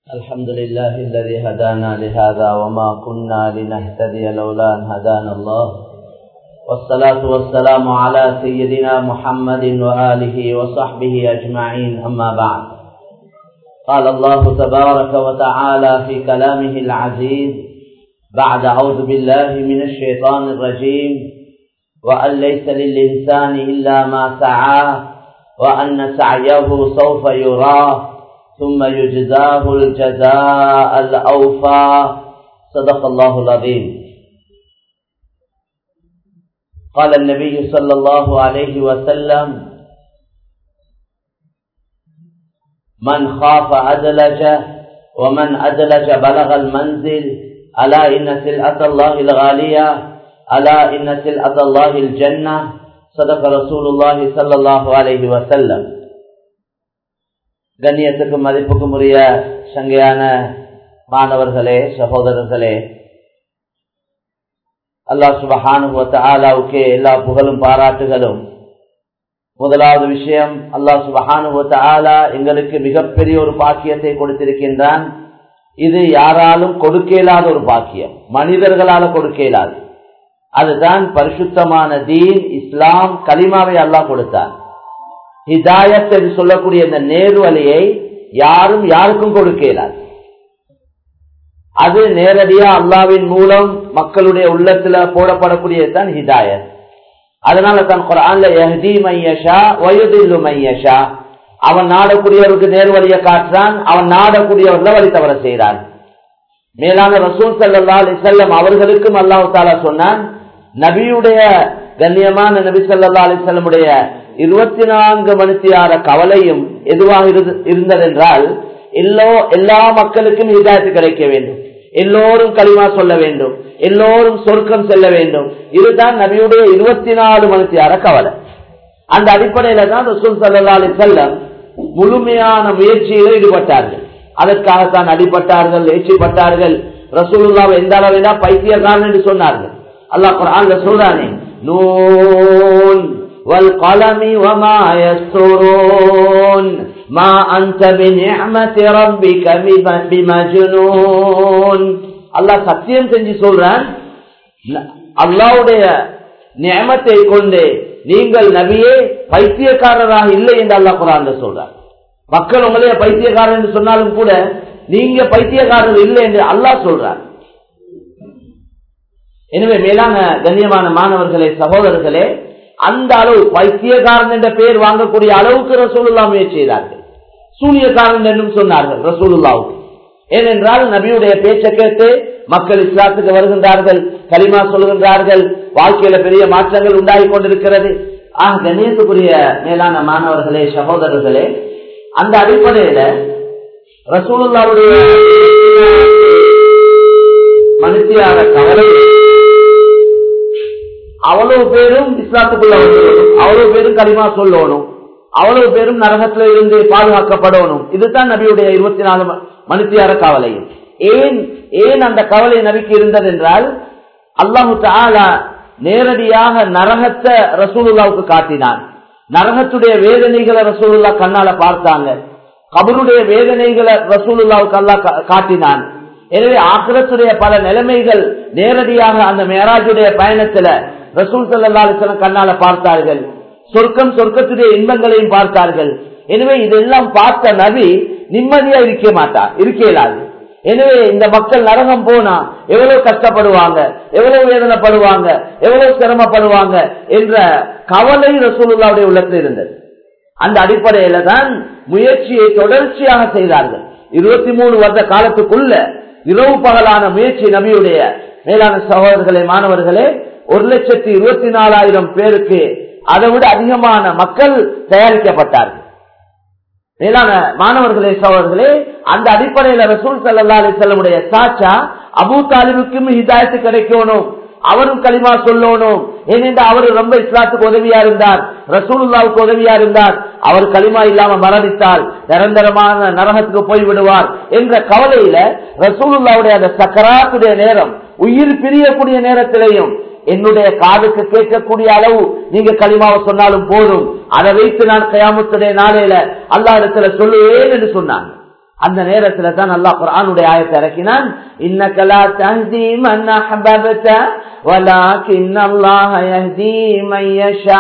الحمد لله الذي هدانا لهذا وما كنا لنهتدي لولا أن هدانا الله والصلاة والسلام على سيدنا محمد وآله وصحبه أجمعين أما بعد قال الله تبارك وتعالى في كلامه العزيز بعد أعوذ بالله من الشيطان الرجيم وأن ليس للإنسان إلا ما سعاه وأن سعيه سوف يراه ثم يجزاه الجزاء الأوفى صدق الله العظيم قال النبي صلى الله عليه وسلم من خاف أدلج ومن أدلج بلغ المنزل ألا إن سلعة الله الغالية ألا إن سلعة الله الجنة صدق رسول الله صلى الله عليه وسلم கண்ணியத்துக்கும் மதிப்புக்கும் உரிய சங்கையான மாணவர்களே சகோதரர்களே அல்லா சுபஹானுவத்த ஆலாவுக்கு எல்லா புகழும் பாராட்டுகளும் முதலாவது விஷயம் அல்லா சுபஹானுவத்த ஆலா எங்களுக்கு மிகப்பெரிய ஒரு பாக்கியத்தை கொடுத்திருக்கின்றான் இது யாராலும் கொடுக்க இயலாத ஒரு பாக்கியம் மனிதர்களால கொடுக்க இயலாது அதுதான் பரிசுத்தமான தீன் இஸ்லாம் கலிமாவை அல்லாஹ் கொடுத்தான் ஹிதாயத் என்று சொல்லக்கூடிய இந்த நேர்வழியை யாரும் யாருக்கும் கொடுக்க இயலாது அது நேரடியா அல்லாவின் மூலம் மக்களுடைய உள்ளத்துல போடப்படக்கூடியதுதான் ஹிதாயத் அதனால தான் குரான்ல எஹதி மையஷா வயதில்லு மையஷா அவன் நாடக்கூடியவருக்கு நேர்வழியை காட்டுறான் அவன் நாடக்கூடியவர்களை வழி தவற செய்கிறான் மேலான ரசூல் சல்லா அலி செல்லம் அவர்களுக்கும் அல்லாஹு தாலா சொன்னான் நபியுடைய கண்ணியமான நபி சல்லா அலி செல்லமுடைய இருபத்தி நான்கு மணித்தியார கவலையும் எதுவாக இருந்ததென்றால் எல்லோ எல்லா மக்களுக்கும் ஹிதாயத்து கிடைக்க வேண்டும் எல்லோரும் களிமா சொல்ல வேண்டும் எல்லோரும் சொர்க்கம் செல்ல வேண்டும் இதுதான் நபியுடைய இருபத்தி நாலு மணித்தியார கவலை அந்த அடிப்படையில தான் ரசூல் சல்லா அலி செல்லம் முழுமையான முயற்சியில ஈடுபட்டார்கள் அதற்காகத்தான் அடிப்பட்டார்கள் ஏற்றிப்பட்டார்கள் ரசூலுல்லாவை எந்த அளவினா பைத்தியக்காரன் என்று சொன்னார்கள் அல்லாஹ் குரான்ல சொல்றானே நூன் والقلم وما يسطرون ما أنت بنعمة ربك بمجنون அல்லாஹ் சத்தியம் செஞ்சு சொல்றான் அல்லாவுடைய நியமத்தை கொண்டு நீங்கள் நபியே பைத்தியக்காரராக இல்லை என்று அல்லாஹ் குரான் சொல்றார் மக்கள் உங்களே பைத்தியக்காரர் என்று சொன்னாலும் கூட நீங்க பைத்தியக்காரர் இல்லை என்று அல்லாஹ் சொல்றார் எனவே மேலான கண்ணியமான மாணவர்களே சகோதரர்களே அந்த அளவு பைத்தியக்காரன் என்ற பெயர் வாங்கக்கூடிய அளவுக்கு ரசூலுல்லா முயற்சி செய்தார்கள் சூனியக்காரன் என்றும் சொன்னார்கள் ரசூலுல்லாவுக்கு ஏனென்றால் நபியுடைய பேச்சை கேட்டு மக்கள் இஸ்லாத்துக்கு வருகின்றார்கள் களிமா சொல்கின்றார்கள் வாழ்க்கையில பெரிய மாற்றங்கள் உண்டாகி கொண்டிருக்கிறது ஆக கண்ணியத்துக்குரிய மேலான மாணவர்களே சகோதரர்களே அந்த அடிப்படையில ரசூலுல்லாவுடைய மனுஷியான கவலை அவ்வளவு பேரும் இஸ்லாத்துக்குள்ள வந்துடணும் அவ்வளவு பேரும் களிமா சொல்லணும் அவ்வளவு பேரும் நரகத்துல இருந்து பாதுகாக்கப்படணும் இதுதான் நபியுடைய இருபத்தி நாலு மனுஷியார கவலையும் ஏன் ஏன் அந்த கவலை நபிக்கு இருந்தது என்றால் அல்லாஹு தாலா நேரடியாக நரகத்தை ரசூலுல்லாவுக்கு காட்டினான் நரகத்துடைய வேதனைகளை ரசூலுல்லா கண்ணால பார்த்தாங்க கபருடைய வேதனைகளை ரசூலுல்லாவுக்கு அல்லா காட்டினான் எனவே ஆக்கிரத்துடைய பல நிலைமைகள் நேரடியாக அந்த மேராஜுடைய பயணத்துல ரசூல் சல்லா அலிஸ்லாம் கண்ணால பார்த்தார்கள் சொர்க்கம் சொர்க்கத்துடைய இன்பங்களையும் பார்த்தார்கள் எனவே இதெல்லாம் பார்த்த நபி நிம்மதியா இருக்க மாட்டார் இருக்க இயலாது எனவே இந்த மக்கள் நரகம் போனா எவ்வளவு கஷ்டப்படுவாங்க எவ்வளவு வேதனைப்படுவாங்க எவ்வளவு சிரமப்படுவாங்க என்ற கவலை ரசூலுல்லாவுடைய உள்ளத்தில் இருந்தது அந்த அடிப்படையில தான் முயற்சியை தொடர்ச்சியாக செய்தார்கள் இருபத்தி மூணு வருட காலத்துக்குள்ள இரவு பகலான முயற்சி நபியுடைய மேலான சகோதரர்களே மாணவர்களே ஒரு லட்சத்தி இருபத்தி நாலாயிரம் பேருக்கு அதை விட அதிகமான மக்கள் தயாரிக்கப்பட்டார்கள் மேலான மாணவர்களே சகோதரர்களே அந்த அடிப்படையில ரசூல் சல்லா அலி செல்லமுடைய சாச்சா அபு தாலிபுக்கும் ஹிதாயத்து கிடைக்கணும் அவரும் களிமா சொல்லணும் ஏனென்று அவரு ரொம்ப இஸ்லாத்துக்கு உதவியா இருந்தார் ரசூலுல்லாவுக்கு உதவியா இருந்தார் அவர் களிமா இல்லாம மரணித்தால் நிரந்தரமான நரகத்துக்கு போய்விடுவார் என்ற கவலையில ரசூலுல்லாவுடைய அந்த சக்கராத்துடைய நேரம் உயிர் பிரியக்கூடிய நேரத்திலையும் என்னுடைய காதுக்கு கேட்கக்கூடிய அளவு நீங்க களிமாவை சொன்னாலும் போதும் அதை வைத்து நான் கயாமத்துடைய நாளையில அல்லா இடத்துல சொல்லுவேன் என்று சொன்னாங்க அந்த நேரத்துல தான் அல்லாஹ் குர்ஆனுடைய ஆயத்தை இறக்கினான் இன்னக லா தஹ்தி மன் அஹ்பப்த வலாகின் அல்லாஹ் யஹ்தி மன் யஷா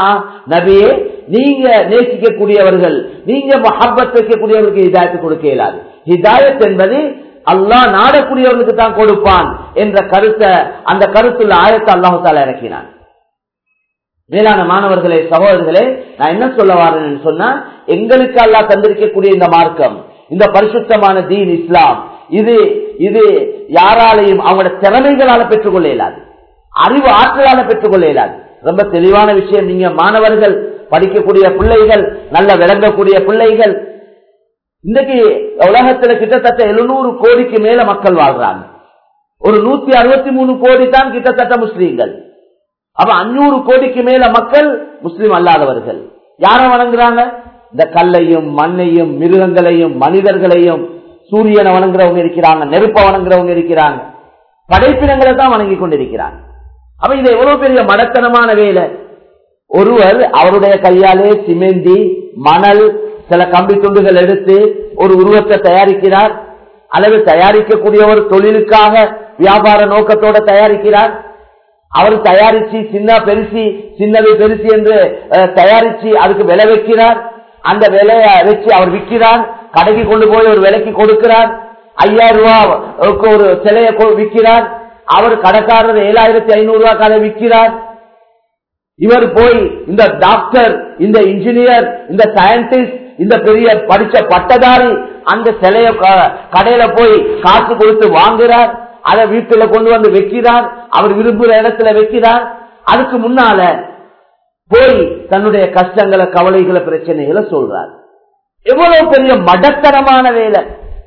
நபியே நீங்க நேசிக்கக்கூடியவர்கள் நீங்க மஹப்பத் வைக்கக்கூடியவர்களுக்கு ஹிதாயத்து கொடுக்க இயலாது ஹிதாயத் என்பது அல்லாஹ் நாடக்கூடியவர்களுக்கு தான் கொடுப்பான் என்ற கருத்தை அந்த கருத்துள்ள ஆயத்தை அல்லாஹு தாலா இறக்கினான் மேலான மாணவர்களே சகோதரர்களே நான் என்ன சொல்ல வரேன்னு சொன்னா எங்களுக்கு அல்லா தந்திருக்கக்கூடிய இந்த மார்க்கம் இந்த பரிசுத்தமான தீன் இஸ்லாம் இது இது யாராலையும் அவங்களோட திறமைகளால பெற்றுக்கொள்ள இயலாது அறிவு ஆற்றலால பெற்றுக்கொள்ள இயலாது ரொம்ப தெளிவான விஷயம் நீங்க மாணவர்கள் படிக்கக்கூடிய பிள்ளைகள் நல்ல விளங்கக்கூடிய பிள்ளைகள் இன்னைக்கு உலகத்துல கிட்டத்தட்ட எழுநூறு கோடிக்கு மேல மக்கள் வாழ்றாங்க ஒரு நூத்தி அறுபத்தி மூணு கோடி தான் கிட்டத்தட்ட முஸ்லீம்கள் அப்ப அஞ்சூறு கோடிக்கு மேல மக்கள் முஸ்லீம் அல்லாதவர்கள் யார வணங்குறாங்க இந்த கல்லையும் மண்ணையும் மிருகங்களையும் மனிதர்களையும் சூரியனை வணங்குறவங்க இருக்கிறாங்க நெருப்ப வணங்குறவங்க இருக்கிறாங்க படைப்பினங்களை தான் வணங்கி கொண்டிருக்கிறாங்க அப்ப இது எவ்வளவு பெரிய மடத்தனமான வேலை ஒருவர் அவருடைய கையாலே சிமெந்தி மணல் சில கம்பி துண்டுகள் எடுத்து ஒரு உருவத்தை தயாரிக்கிறார் அல்லது தயாரிக்கக்கூடிய ஒரு தொழிலுக்காக வியாபார நோக்கத்தோட தயாரிக்கிறார் அவர் தயாரிச்சு சின்ன பெருசி சின்னது பெருசி என்று தயாரிச்சு அதுக்கு விலை வைக்கிறார் அந்த விலைய வச்சு அவர் விற்கிறார் கடைக்கு கொண்டு போய் ஒரு விலைக்கு கொடுக்கிறார் ஐயாயிரம் ரூபாய்க்கு ஒரு சிலையை விற்கிறார் அவர் கடைக்காரர் ஏழாயிரத்தி ஐநூறு ரூபாய் கடை விற்கிறார் இவர் போய் இந்த டாக்டர் இந்த இன்ஜினியர் இந்த சயின்டிஸ்ட் இந்த பெரிய படிச்ச பட்டதாரி அந்த சிலைய கடையில போய் காசு கொடுத்து வாங்குறார் அதை வீட்டுல கொண்டு வந்து வைக்கிறார் அவர் விரும்புகிற இடத்துல வைக்கிறார் அதுக்கு முன்னால போய் தன்னுடைய கஷ்டங்களை கவலைகளை பிரச்சனைகளை சொல்றார் எவ்வளவு பெரிய மடத்தனமான வேலை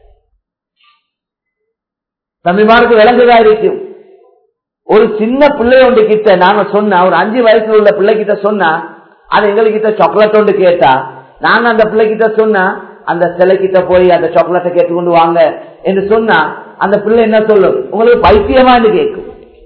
தம்பிமாருக்கு விளங்குதா இருக்கும் ஒரு சின்ன பிள்ளை ஒன்று கிட்ட நாங்க சொன்ன ஒரு அஞ்சு வயசுல உள்ள பிள்ளை கிட்ட சொன்னா அது எங்ககிட்ட சாக்லேட் ஒன்று கேட்டா நாங்க அந்த பிள்ளை கிட்ட சொன்னா அந்த சிலை கிட்ட போய் அந்த சாக்லேட்டை கேட்டுக்கொண்டு வாங்க என்று சொன்னா அந்த பிள்ளை என்ன சொல்லும் உங்களுக்கு பைத்தியமா கேட்கும்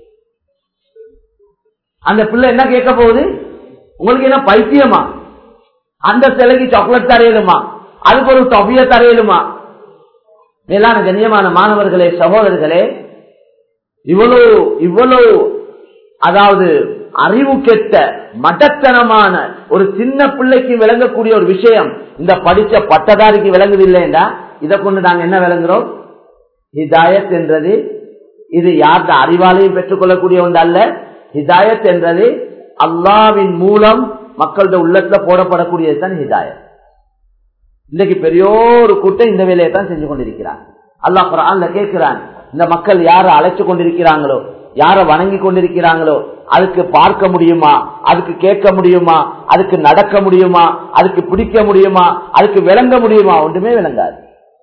அந்த பிள்ளை என்ன கேட்க போகுது உங்களுக்கு என்ன பைத்தியமா அந்த சிலைக்கு சாக்லேட் தரையலுமா அதுக்கு ஒரு தொகைய தரையலுமா மேலான கண்ணியமான மாணவர்களே சகோதரர்களே இவ்வளவு இவ்வளவு அதாவது அறிவு கெட்ட மடத்தனமான ஒரு சின்ன பிள்ளைக்கு விளங்கக்கூடிய ஒரு விஷயம் இந்த படிச்ச பட்டதாரிக்கு விளங்குது இல்லைண்டா இதை கொண்டு நாங்க என்ன விளங்குறோம் ஹிதாயத் என்றது இது யார்த அறிவாலையும் பெற்றுக்கொள்ளக்கூடிய ஒன்று அல்ல ஹிதாயத் என்றது அல்லாவின் மூலம் மக்களோட உள்ளத்துல போடப்படக்கூடியது தான் ஹிதாயத் இன்னைக்கு பெரியோரு கூட்டம் இந்த வேலையை தான் செஞ்சு கொண்டிருக்கிறார் அல்லாஹ் குரான்ல கேட்கிறான் இந்த மக்கள் யார அழைச்சு கொண்டிருக்கிறாங்களோ யார வணங்கி கொண்டிருக்கிறாங்களோ அதுக்கு பார்க்க முடியுமா அதுக்கு கேட்க முடியுமா அதுக்கு நடக்க முடியுமா அதுக்கு பிடிக்க முடியுமா அதுக்கு விளங்க முடியுமா ஒன்றுமே விளங்காது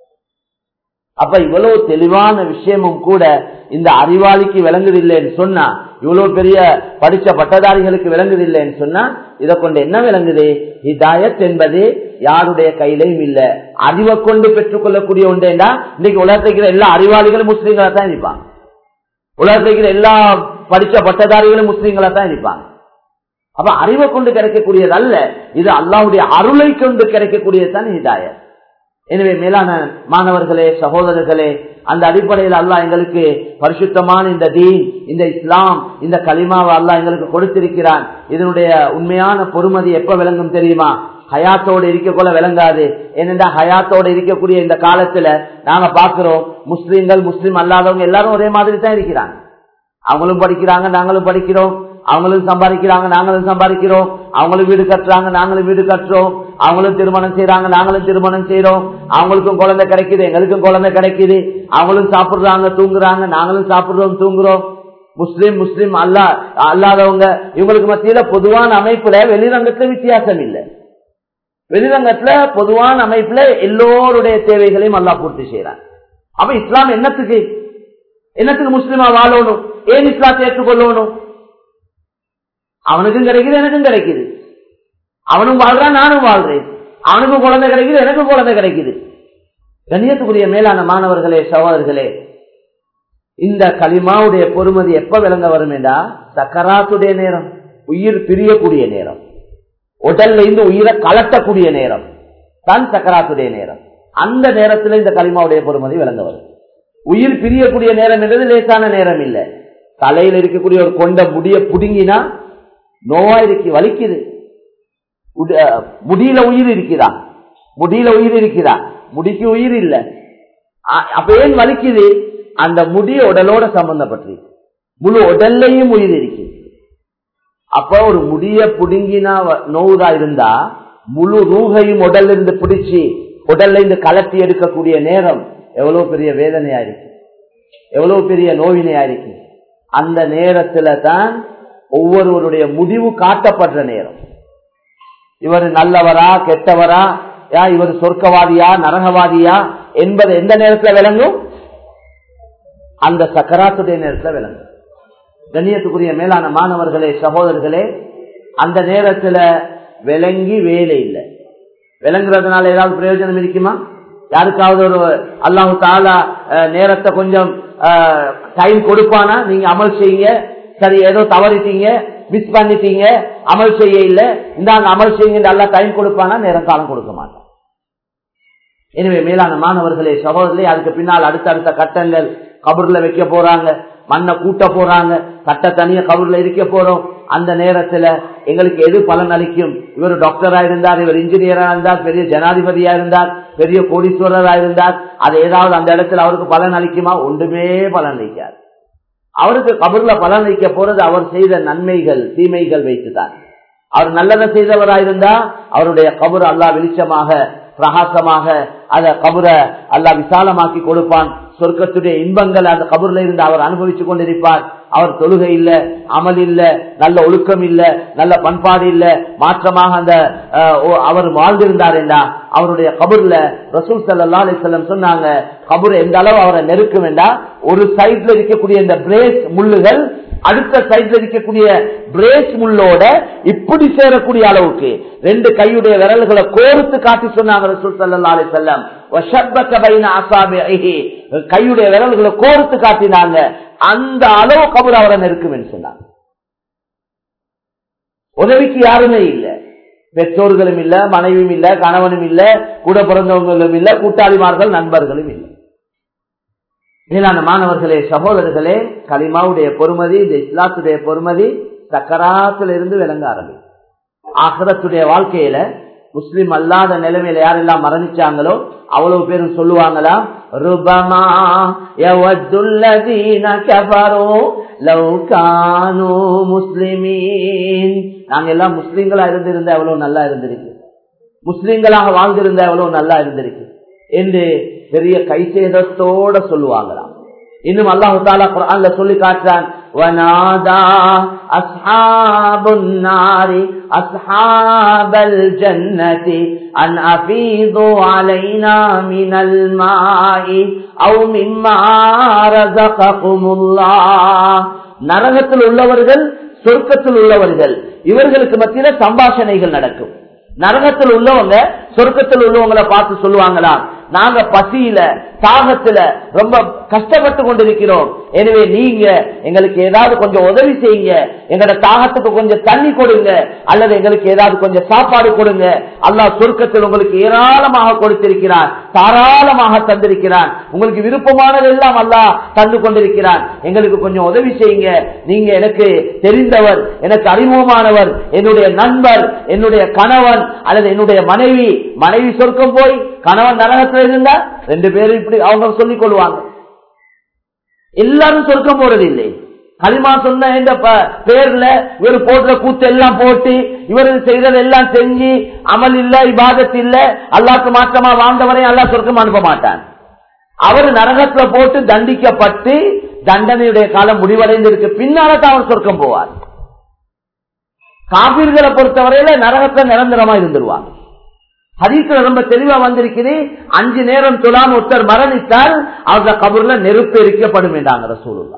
அப்ப இவ்வளவு தெளிவான விஷயமும் கூட இந்த அறிவாளிக்கு விளங்குது இல்லைன்னு சொன்னா இவ்வளவு பெரிய படிச்ச பட்டதாரிகளுக்கு விளங்குது இல்லைன்னு சொன்னா இதை கொண்டு என்ன விளங்குது ஹிதாயத் என்பது யாருடைய கையிலையும் இல்ல அறிவை கொண்டு பெற்றுக்கொள்ளக்கூடிய ஒன்றேண்டா இன்னைக்கு உலகத்துக்கு எல்லா அறிவாளிகளும் முஸ்லீம்களா தான் இருப்பாங்க உலகத்துக்கு எல்லா படிச்ச பட்டதாரிகளும் முஸ்லீம்களா தான் இருப்பாங்க அப்ப அறிவை கொண்டு கிடைக்கக்கூடியது அல்ல இது அல்லாவுடைய அருளை கொண்டு கிடைக்கக்கூடியது தான் ஹிதாயத் எனவே மேலான மாணவர்களே சகோதரர்களே அந்த அடிப்படையில் அல்லாஹ் எங்களுக்கு பரிசுத்தமான இந்த தீன் இந்த இஸ்லாம் இந்த களிமாவை அல்லாஹ் எங்களுக்கு கொடுத்திருக்கிறான் இதனுடைய உண்மையான பொறுமதி எப்ப விளங்கும் தெரியுமா ஹயாத்தோடு இருக்கக்குள்ள விளங்காது ஏனென்றா ஹயாத்தோடு இருக்கக்கூடிய இந்த காலத்துல நாங்க பாக்குறோம் முஸ்லீம்கள் முஸ்லீம் அல்லாதவங்க எல்லாரும் ஒரே மாதிரி தான் இருக்கிறாங்க அவங்களும் படிக்கிறாங்க நாங்களும் படிக்கிறோம் அவங்களும் சம்பாதிக்கிறாங்க நாங்களும் சம்பாதிக்கிறோம் அவங்களும் வீடு கட்டுறாங்க நாங்களும் வீடு கட்டுறோம் அவங்களும் திருமணம் செய்யறாங்க நாங்களும் திருமணம் செய்யறோம் அவங்களுக்கும் குழந்தை கிடைக்குது எங்களுக்கும் குழந்தை கிடைக்குது அவங்களும் சாப்பிடுறாங்க தூங்குறாங்க நாங்களும் சாப்பிடுறோம் தூங்குறோம் முஸ்லீம் முஸ்லீம் அல்லா அல்லாதவங்க இவங்களுக்கு மத்தியில பொதுவான அமைப்புல வெளிரங்கத்துல வித்தியாசம் இல்லை வெளிரங்கத்துல பொதுவான அமைப்புல எல்லோருடைய தேவைகளையும் அல்லா பூர்த்தி செய்யறாங்க அப்ப இஸ்லாம் என்னத்துக்கு என்னத்துக்கு முஸ்லீமா வாழணும் ஏன் இஸ்லாத்தை ஏற்றுக்கொள்ளணும் அவனுக்கும் கிடைக்குது எனக்கும் கிடைக்குது அவனும் வாழ்றான் நானும் வாழ்றேன் அவனுக்கும் குழந்தை கிடைக்குது எனக்கும் குழந்தை கிடைக்குது கண்ணியத்துக்குரிய மேலான மாணவர்களே சகோதரர்களே இந்த களிமாவுடைய பொறுமதி எப்ப விளங்க வரும் என்றா சக்கராத்துடைய நேரம் உயிர் பிரியக்கூடிய நேரம் உடல்ல இருந்து உயிரை கலட்டக்கூடிய நேரம் தான் சக்கராத்துடைய நேரம் அந்த நேரத்தில் இந்த களிமாவுடைய பொறுமதி விளங்க வரும் உயிர் பிரியக்கூடிய நேரம் என்றது லேசான நேரம் இல்லை தலையில் இருக்கக்கூடிய ஒரு கொண்ட முடிய புடுங்கினா நோவா இருக்கு வலிக்குது உட- முடியில உயிர் இருக்குதா முடியில உயிர் இருக்குதா முடிக்கு உயிர் இல்ல அ- அப்ப ஏன் வலிக்குது அந்த முடி உடலோட சம்பந்தப்பட்டு முழு உடல்லையும் உயிர் இருக்கு அப்ப ஒரு முடிய புடுங்கினா வ- நோவுதா இருந்தா முழு ரூகையும் உடல்ல இருந்து பிடிச்சு உடல்ல இருந்து கலட்டி எடுக்கக்கூடிய நேரம் எவ்வளவு பெரிய வேதனையா இருக்கு எவ்வளவு பெரிய நோவினையா இருக்கு அந்த நேரத்துல தான் ஒவ்வொருவருடைய முடிவு காட்டப்படுற நேரம் இவர் நல்லவரா கெட்டவரா யா இவர் சொர்க்கவாதியா நரகவாதியா என்பது எந்த நேரத்துல விளங்கும் அந்த சக்கராத்துடைய நேரத்துல விளங்கும் கண்ணியத்துக்குரிய மேலான மாணவர்களே சகோதரர்களே அந்த நேரத்துல விளங்கி வேலை இல்லை விளங்குறதுனால ஏதாவது பிரயோஜனம் இருக்குமா யாருக்காவது ஒரு அல்லாஹு தாலா அஹ், நேரத்தை கொஞ்சம் டைம் கொடுப்பானா நீங்க அமல் செய்யுங்க சரி ஏதோ தவறிட்டீங்க மிஸ் பண்ணிட்டீங்க அமல் செய்ய இல்ல இந்தாங்க அமல் செய்யுங்க நல்லா டைம் கொடுப்பானா நேரம் காலம் கொடுக்க மாட்டான் எனவே மேலான மாணவர்களே சகோதரர்களே அதுக்கு பின்னால் அடுத்தடுத்த கட்டங்கள் கபூர்ல வைக்க போறாங்க மண்ணை கூட்ட போறாங்க கட்ட தனிய கபூர்ல இருக்க போறோம் அந்த நேரத்துல எங்களுக்கு எது பலன் அளிக்கும் இவர் டாக்டரா இருந்தார் இவர் இன்ஜினியரா இருந்தார் பெரிய ஜனாதிபதியா இருந்தார் பெரிய கோடீஸ்வரரா இருந்தார் அது ஏதாவது அந்த இடத்துல அவருக்கு பலன் அளிக்குமா ஒன்றுமே பலன் அளிக்காது அவருக்கு கபூர்ல பலன் அளிக்க போறது அவர் செய்த நன்மைகள் தீமைகள் வைத்துதான் அவர் நல்லதை செய்தவராயிருந்தா அவருடைய கபூர் அல்லாஹ் வெளிச்சமாக பிரகாசமாக அத கபுர அல்லாஹ் விசாலமாக்கி கொடுப்பான் சொர்க்கத்துடைய இன்பங்கள் அந்த கபூர்ல இருந்து அவர் அனுபவித்துக் கொண்டிருப்பார் அவர் தொழுகை இல்ல அமல் இல்ல நல்ல ஒழுக்கம் இல்ல நல்ல பண்பாடு இல்ல மாற்றமாக அந்த அஹ், ஓ- அவர் வாழ்ந்திருந்தார் என்றா அவருடைய கபூர்ல ரசூல் சல்லா அலிசல்லம் சொன்னாங்க கபூர் எந்த அளவு அவரை நெருக்கும் என்றா ஒரு சைட்ல இருக்கக்கூடிய இந்த பிரேஸ் முள்ளுகள் அடுத்த சைட்ல இருக்கக்கூடிய பிரேஸ் முள்ளோட இப்படி சேரக்கூடிய அளவுக்கு ரெண்டு கையுடைய விரல்களை கோர்த்து காட்டி சொன்னாங்க ரசூல் ஸல்லல்லாஹு அலைஹி வஸல்லம் வஷப்பக பைன அஸாபிஹி கையுடைய விரல்களை கோர்த்து காட்டினாங்க அந்த அளவு கபர் அவரை நெருக்கும் என்று சொன்னாங்க உதவிக்கு யாருமே இல்ல பெற்றோர்களும் இல்ல மனைவியும் இல்ல கணவனும் இல்ல கூட பிறந்தவங்களும் இல்ல கூட்டாளிமார்கள் நண்பர்களும் இல்லை மேலான மாணவர்களே சகோதரர்களே கலிமாவுடைய பொறுமதி இந்த இஸ்லாத்துடைய பொறுமதி சக்கராத்துல இருந்து விளங்க ஆரம்பி ஆகரத்துடைய வாழ்க்கையில முஸ்லிம் அல்லாத நிலைமையில யாரெல்லாம் மரணிச்சாங்களோ அவ்வளவு பேரும் சொல்லுவாங்களா ருபமா யவத்துல்லதீன கஃபரு லவ் கானு முஸ்லிமீன் நாங்க எல்லாம் முஸ்லிம்களா இருந்திருந்தா எவ்வளவு நல்லா இருந்திருக்கு முஸ்லிம்களாக வாழ்ந்திருந்தா எவ்வளவு நல்லா இருந்திருக்கு என்று பெரிய கைசேதத்தோட சொல்லுவாங்களாம் இன்னும் அல்லாஹு தாலா குர்ஆன்ல சொல்லி காட்டுறான் وَنَادَى أَصْحَابُ النَّارِ أَصْحَابَ الْجَنَّةِ أَنْ أَفِيضُوا عَلَيْنَا مِنَ الْمَاءِ أَوْ مِمَّا رَزَقَكُمُ اللَّهُ நரகத்தில் உள்ளவர்கள் சொர்க்கத்தில் உள்ளவர்கள் இவர்களுக்கு மத்தியில சம்பாஷணைகள் நடக்கும் நரகத்தில் உள்ளவங்க சொர்க்கத்தில் உள்ளவங்களை பார்த்து சொல்லுவாங்களா நாங்க பசியில தாகத்துல ரொம்ப கஷ்டப்பட்டு கொண்டிருக்கிறோம் எனவே நீங்க எங்களுக்கு ஏதாவது கொஞ்சம் உதவி செய்யுங்க எங்களோட தாகத்துக்கு கொஞ்சம் தண்ணி கொடுங்க அல்லது எங்களுக்கு ஏதாவது கொஞ்சம் சாப்பாடு கொடுங்க அல்லாஹ் சொர்க்கத்தில் உங்களுக்கு ஏராளமாக கொடுத்திருக்கிறான் தாராளமாக தந்திருக்கிறான் உங்களுக்கு விருப்பமானது எல்லாம் அல்லாஹ் தந்து கொண்டிருக்கிறான் எங்களுக்கு கொஞ்சம் உதவி செய்யுங்க நீங்க எனக்கு தெரிந்தவர் எனக்கு அறிமுகமானவர் என்னுடைய நண்பர் என்னுடைய கணவன் அல்லது என்னுடைய மனைவி மனைவி சொர்க்கம் போய் கணவன் நரகத்தில் இருந்தா ரெண்டு பேரும் இப்படி அவங்க சொல்லிக் கொள்வாங்க எல்லாரும் சொர்க்கம் போறது இல்லை களிமா சொன்ன இந்த ப- பேர்ல இவர் போடுற கூத்து எல்லாம் போட்டு இவர் செய்தது எல்லாம் செஞ்சு அமல் இல்ல இபாதத் இல்ல அல்லாக்கு மாற்றமா வாழ்ந்தவரையும் அல்லா சொர்க்கம் அனுப்ப மாட்டான் அவர் நரகத்துல போட்டு தண்டிக்கப்பட்டு தண்டனையுடைய காலம் முடிவடைந்திருக்கு பின்னால தான் அவர் சொர்க்கம் போவார் காபீர்களை பொறுத்தவரையில நரகத்துல நிரந்தரமா இருந்துருவாங்க ஹதீஸ்ல ரொம்ப தெளிவா வந்திருக்குது அஞ்சு நேரம் தொழாம ஒருத்தர் மரணித்தால் அவங்க கபூர்ல நெருப்பு எரிக்கப்படும் என்றாங்க ரசூலுல்லா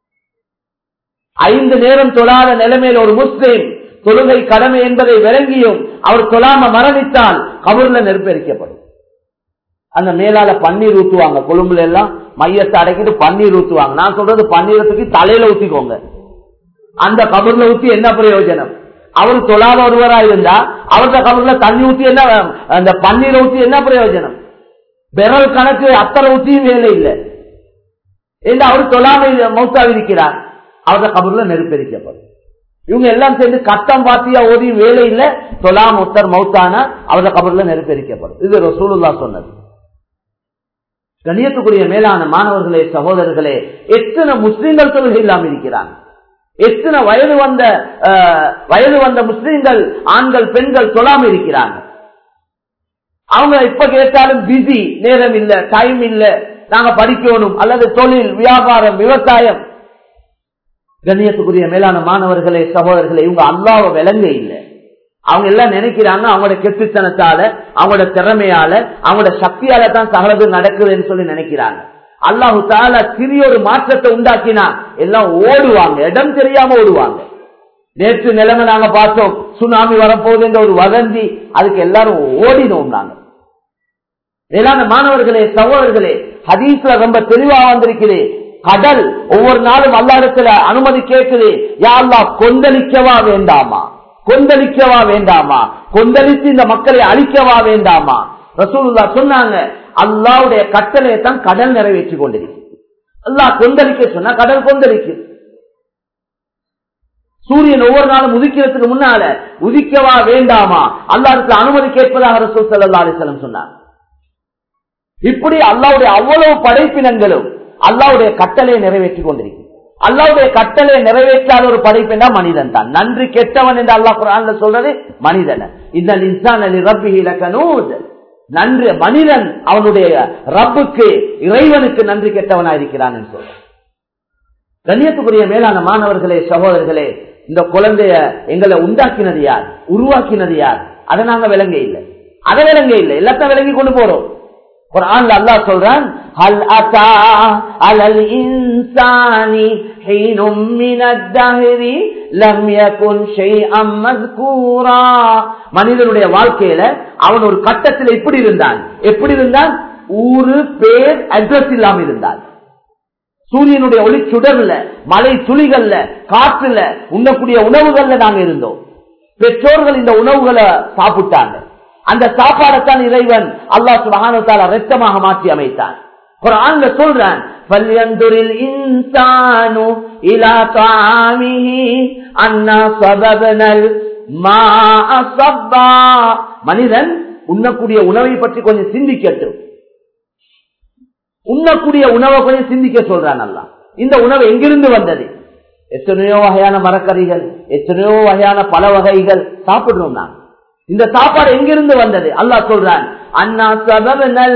ஐந்து நேரம் தொழாத நிலைமையில் ஒரு முஸ்லிம் தொழுகை கடமை என்பதை விளங்கியும் அவர் தொழாம மரணித்தால் கபூர்ல நெருப்பு எரிக்கப்படும் அந்த மேலால பன்னீர் ஊத்துவாங்க கொழும்புல எல்லாம் மையத்தை அடைக்கிட்டு பன்னீர் ஊத்துவாங்க நான் சொல்றது பன்னீரத்துக்கு தலையில ஊத்திக்கோங்க அந்த கபூர்ல ஊத்தி என்ன பிரயோஜனம் அவர் தொழாத ஒருவரா இருந்தா அவருடைய கபூர்ல தண்ணி ஊத்தி என்ன அந்த பன்னீர் ஊத்தி என்ன பிரயோஜனம் பெறல் கணக்கு அத்தரை ஊற்றியும் வேலை இல்லை என்று அவர் தொழாமை மௌத்தாவிருக்கிறார் அவரது கபூர்ல நெருப்பெரிக்கப்படும் இவங்க எல்லாம் சேர்ந்து கட்டம் பாத்தியா ஓதி வேலை இல்ல தொலாம் உத்தர் மௌத்தானா அவரது கபர்ல நெருப்பெரிக்கப்படும் இது ரசூலுல்லா சொன்னது கணியத்துக்குரிய மேலான மாணவர்களே சகோதரர்களே எத்தனை முஸ்லீம்கள் தொழுகை இல்லாமல் இருக்கிறாங்க எத்தனை வயது வந்த வயது வந்த முஸ்லீம்கள் ஆண்கள் பெண்கள் தொழாம இருக்கிறாங்க அவங்க இப்ப கேட்டாலும் பிஸி நேரம் இல்ல டைம் இல்ல நாங்க படிக்கணும் அல்லது தொழில் வியாபாரம் விவசாயம் கண்ணியத்துக்குரிய மேலான மாணவர்களே சகோதரர்களே இவங்க அல்லாவ விளங்க இல்லை அவங்க எல்லாம் நினைக்கிறாங்க அவங்களோட கெட்டுத்தனத்தால அவங்களோட திறமையால அவங்களோட சக்தியால தான் சகலது நடக்குதுன்னு சொல்லி நினைக்கிறாங்க அல்லாஹு தால சிறிய ஒரு மாற்றத்தை உண்டாக்கினா எல்லாம் ஓடுவாங்க இடம் தெரியாம ஓடுவாங்க நேற்று நிலைமை நாங்க பார்த்தோம் சுனாமி வரப்போகுது என்ற ஒரு வதந்தி அதுக்கு எல்லாரும் ஓடினோம் நாங்க மேலான மாணவர்களே சகோதரர்களே ஹதீஸ்ல ரொம்ப தெளிவா வந்திருக்கிறேன் கடல் ஒவ்வொரு நாளும் அல்லாடத்துல அனுமதி கேட்குது யாழ்லா கொந்தளிக்கவா வேண்டாமா கொந்தளிக்கவா வேண்டாமா கொந்தளித்து இந்த மக்களை அழிக்கவா வேண்டாமா ரசூலுல்லா சொன்னாங்க அல்லாவுடைய கட்டளையை தான் கடல் நிறைவேற்றி கொண்டிருக்கு அல்லாஹ் கொந்தளிக்க சொன்னா கடல் கொந்தளிக்கும் சூரியன் ஒவ்வொரு நாளும் உதிக்கிறதுக்கு முன்னால உதிக்கவா வேண்டாமா அல்லாருக்கு அனுமதி கேட்பதாக ரசூல் சல்லா அலிசலம் சொன்னாங்க இப்படி அல்லாவுடைய அவ்வளவு படைப்பினங்களும் அல்லாவுடைய கட்டளையை நிறைவேற்றி கொண்டிருக்கு அல்லாவுடைய கட்டளையை நிறைவேற்றாத ஒரு படைப்புனா மனிதன் தான் நன்றி கெட்டவன் என்று அல்லாஹ் குரான்ல சொல்றது மனிதன் இந்த இன்சான் அலி ரப்பி இலக்கனூத் நன்றி மனிதன் அவனுடைய ரப்புக்கு இறைவனுக்கு நன்றி கெட்டவனா இருக்கிறான் என்று சொல்ற கண்ணியத்துக்குரிய மேலான மாணவர்களே சகோதரர்களே இந்த குழந்தைய எங்களை உண்டாக்கினது யார் உருவாக்கினது யார் அதை நாங்க விளங்க இல்லை அதை விளங்க இல்லை எல்லாத்தையும் விளங்கி கொண்டு போறோம் குரான்ல அல்லாஹ் சொல்றான் هل أتى على الإنسان حين من الدهر لم يكن شيئا مذكورا மனிதனுடைய வாழ்க்கையில அவன் ஒரு கட்டத்தில் எப்படி இருந்தான் எப்படி இருந்தான் ஊரு பேர் அட்ரஸ் இல்லாம இருந்தான் சூரியனுடைய ஒளி சுடர்ல மலை துளிகள்ல காற்றுல உண்ணக்கூடிய உணவுகள்ல நாங்க இருந்தோம் பெற்றோர்கள் இந்த உணவுகளை சாப்பிட்டாங்க அந்த சாப்பாடைத்தான் இறைவன் அல்லா சுபகானத்தால ரத்தமாக மாற்றி அமைத்தான் குரான்ல சொல்றான் فَلْيَنْظُرِ الْإِنسَانُ إِلَى طَعَامِهِ أَنَّا صَبَبْنَا الْمَاءَ صَبًّا மனிதன் உண்ணக்கூடிய உணவை பற்றி கொஞ்சம் சிந்திக்கட்டும் உண்ணக்கூடிய உணவை கொஞ்சம் சிந்திக்க சொல்றான் அல்லா இந்த உணவு எங்கிருந்து வந்தது எத்தனையோ வகையான மரக்கறிகள் எத்தனையோ வகையான பல வகைகள் சாப்பிடுறோம் நான் இந்த சாப்பாடு எங்கிருந்து வந்தது அல்லாஹ் சொல்றான் அண்ணா சபனல்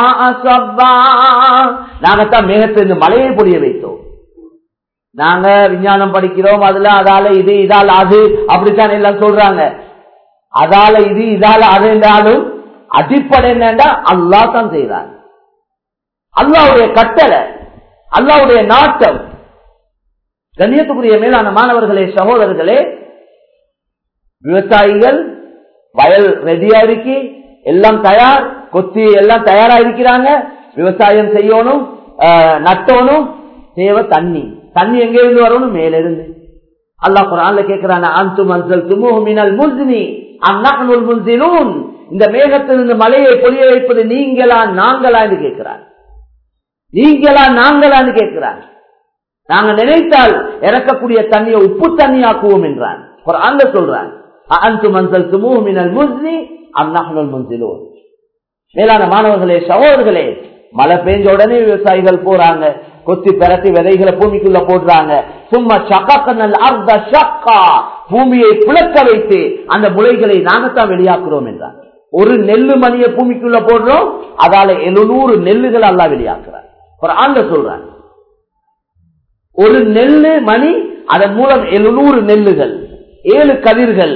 நாங்கத்தான் மேகத்திலிருந்து மழையை பொழிய வைத்தோம் நாங்க விஞ்ஞானம் படிக்கிறோம் அதுல அதால இது இதால அது அப்படித்தான் எல்லாம் சொல்றாங்க அதால இது இதால அது என்றாலும் அடிப்படை என்னண்டா அல்லா தான் செய்யறாங்க அல்லாவுடைய கட்டளை அல்லாவுடைய நாட்டம் கண்ணியத்துக்குரிய மேலான மாணவர்களே சகோதரர்களே விவசாயிகள் வயல் ரெடியா இருக்கு எல்லாம் தயார் கொத்தி எல்லாம் தயாரா இருக்கிறாங்க விவசாயம் செய்யணும் நட்டணும் தேவை தண்ணி தண்ணி எங்க இருந்து வரணும் மேல இருந்து அல்லா குரான்ல கேட்கிறான அந்து மன்சல் துமுமினல் முஸ்னி அந்நகனுல் முன்சிலூன் இந்த மேகத்திலிருந்து மலையை பொழிய வைப்பது நீங்களா நாங்களா என்று கேட்கிறார் நீங்களா நாங்களான்னு கேட்கிறார் நாங்க நினைத்தால் இறக்கக்கூடிய தண்ணியை உப்பு தண்ணியாக்குவோம் என்றான் குரான்ல சொல்றான் அந்து மன்சல் துமுமினல் முஸ்னி அந்நகனுல் முன்சிலூன் மேலான மாணவர்களே சகோதரர்களே மழை பெஞ்ச உடனே விவசாயிகள் போறாங்க கொத்தி பரத்தி விதைகளை பூமிக்குள்ள போடுறாங்க சும்மா சக்கனல் அர்த்த சக்கா பூமியை புழக்க வைத்து அந்த முளைகளை நாங்கத்தான் வெளியாக்குறோம் என்றார் ஒரு நெல்லு மணியை பூமிக்குள்ள போடுறோம் அதால எழுநூறு நெல்லுகள் எல்லாம் வெளியாக்குறார் ஒரு ஆண்ட சொல்றாங்க ஒரு நெல்லு மணி அதன் மூலம் எழுநூறு நெல்லுகள் ஏழு கதிர்கள்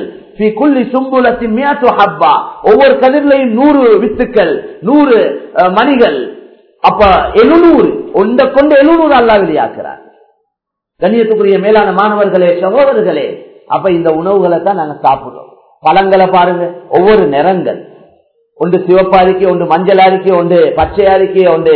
ஒவ்வொரு கதிரிலையும் நூறு வித்துக்கள் நூறு மணிகள் அப்ப எழுநூறு ஒன்றை கொண்டு எழுநூறு அல்லா வெளியாக்குறார் கண்ணியத்துக்குரிய மேலான மாணவர்களே சகோதரர்களே அப்ப இந்த உணவுகளை தான் நாங்க சாப்பிடுறோம் பழங்களை பாருங்க ஒவ்வொரு நிறங்கள் ஒன்று சிவப்பா இருக்கே ஒன்று மஞ்சளா இருக்கே ஒன்று பச்சையா இருக்கே ஒன்று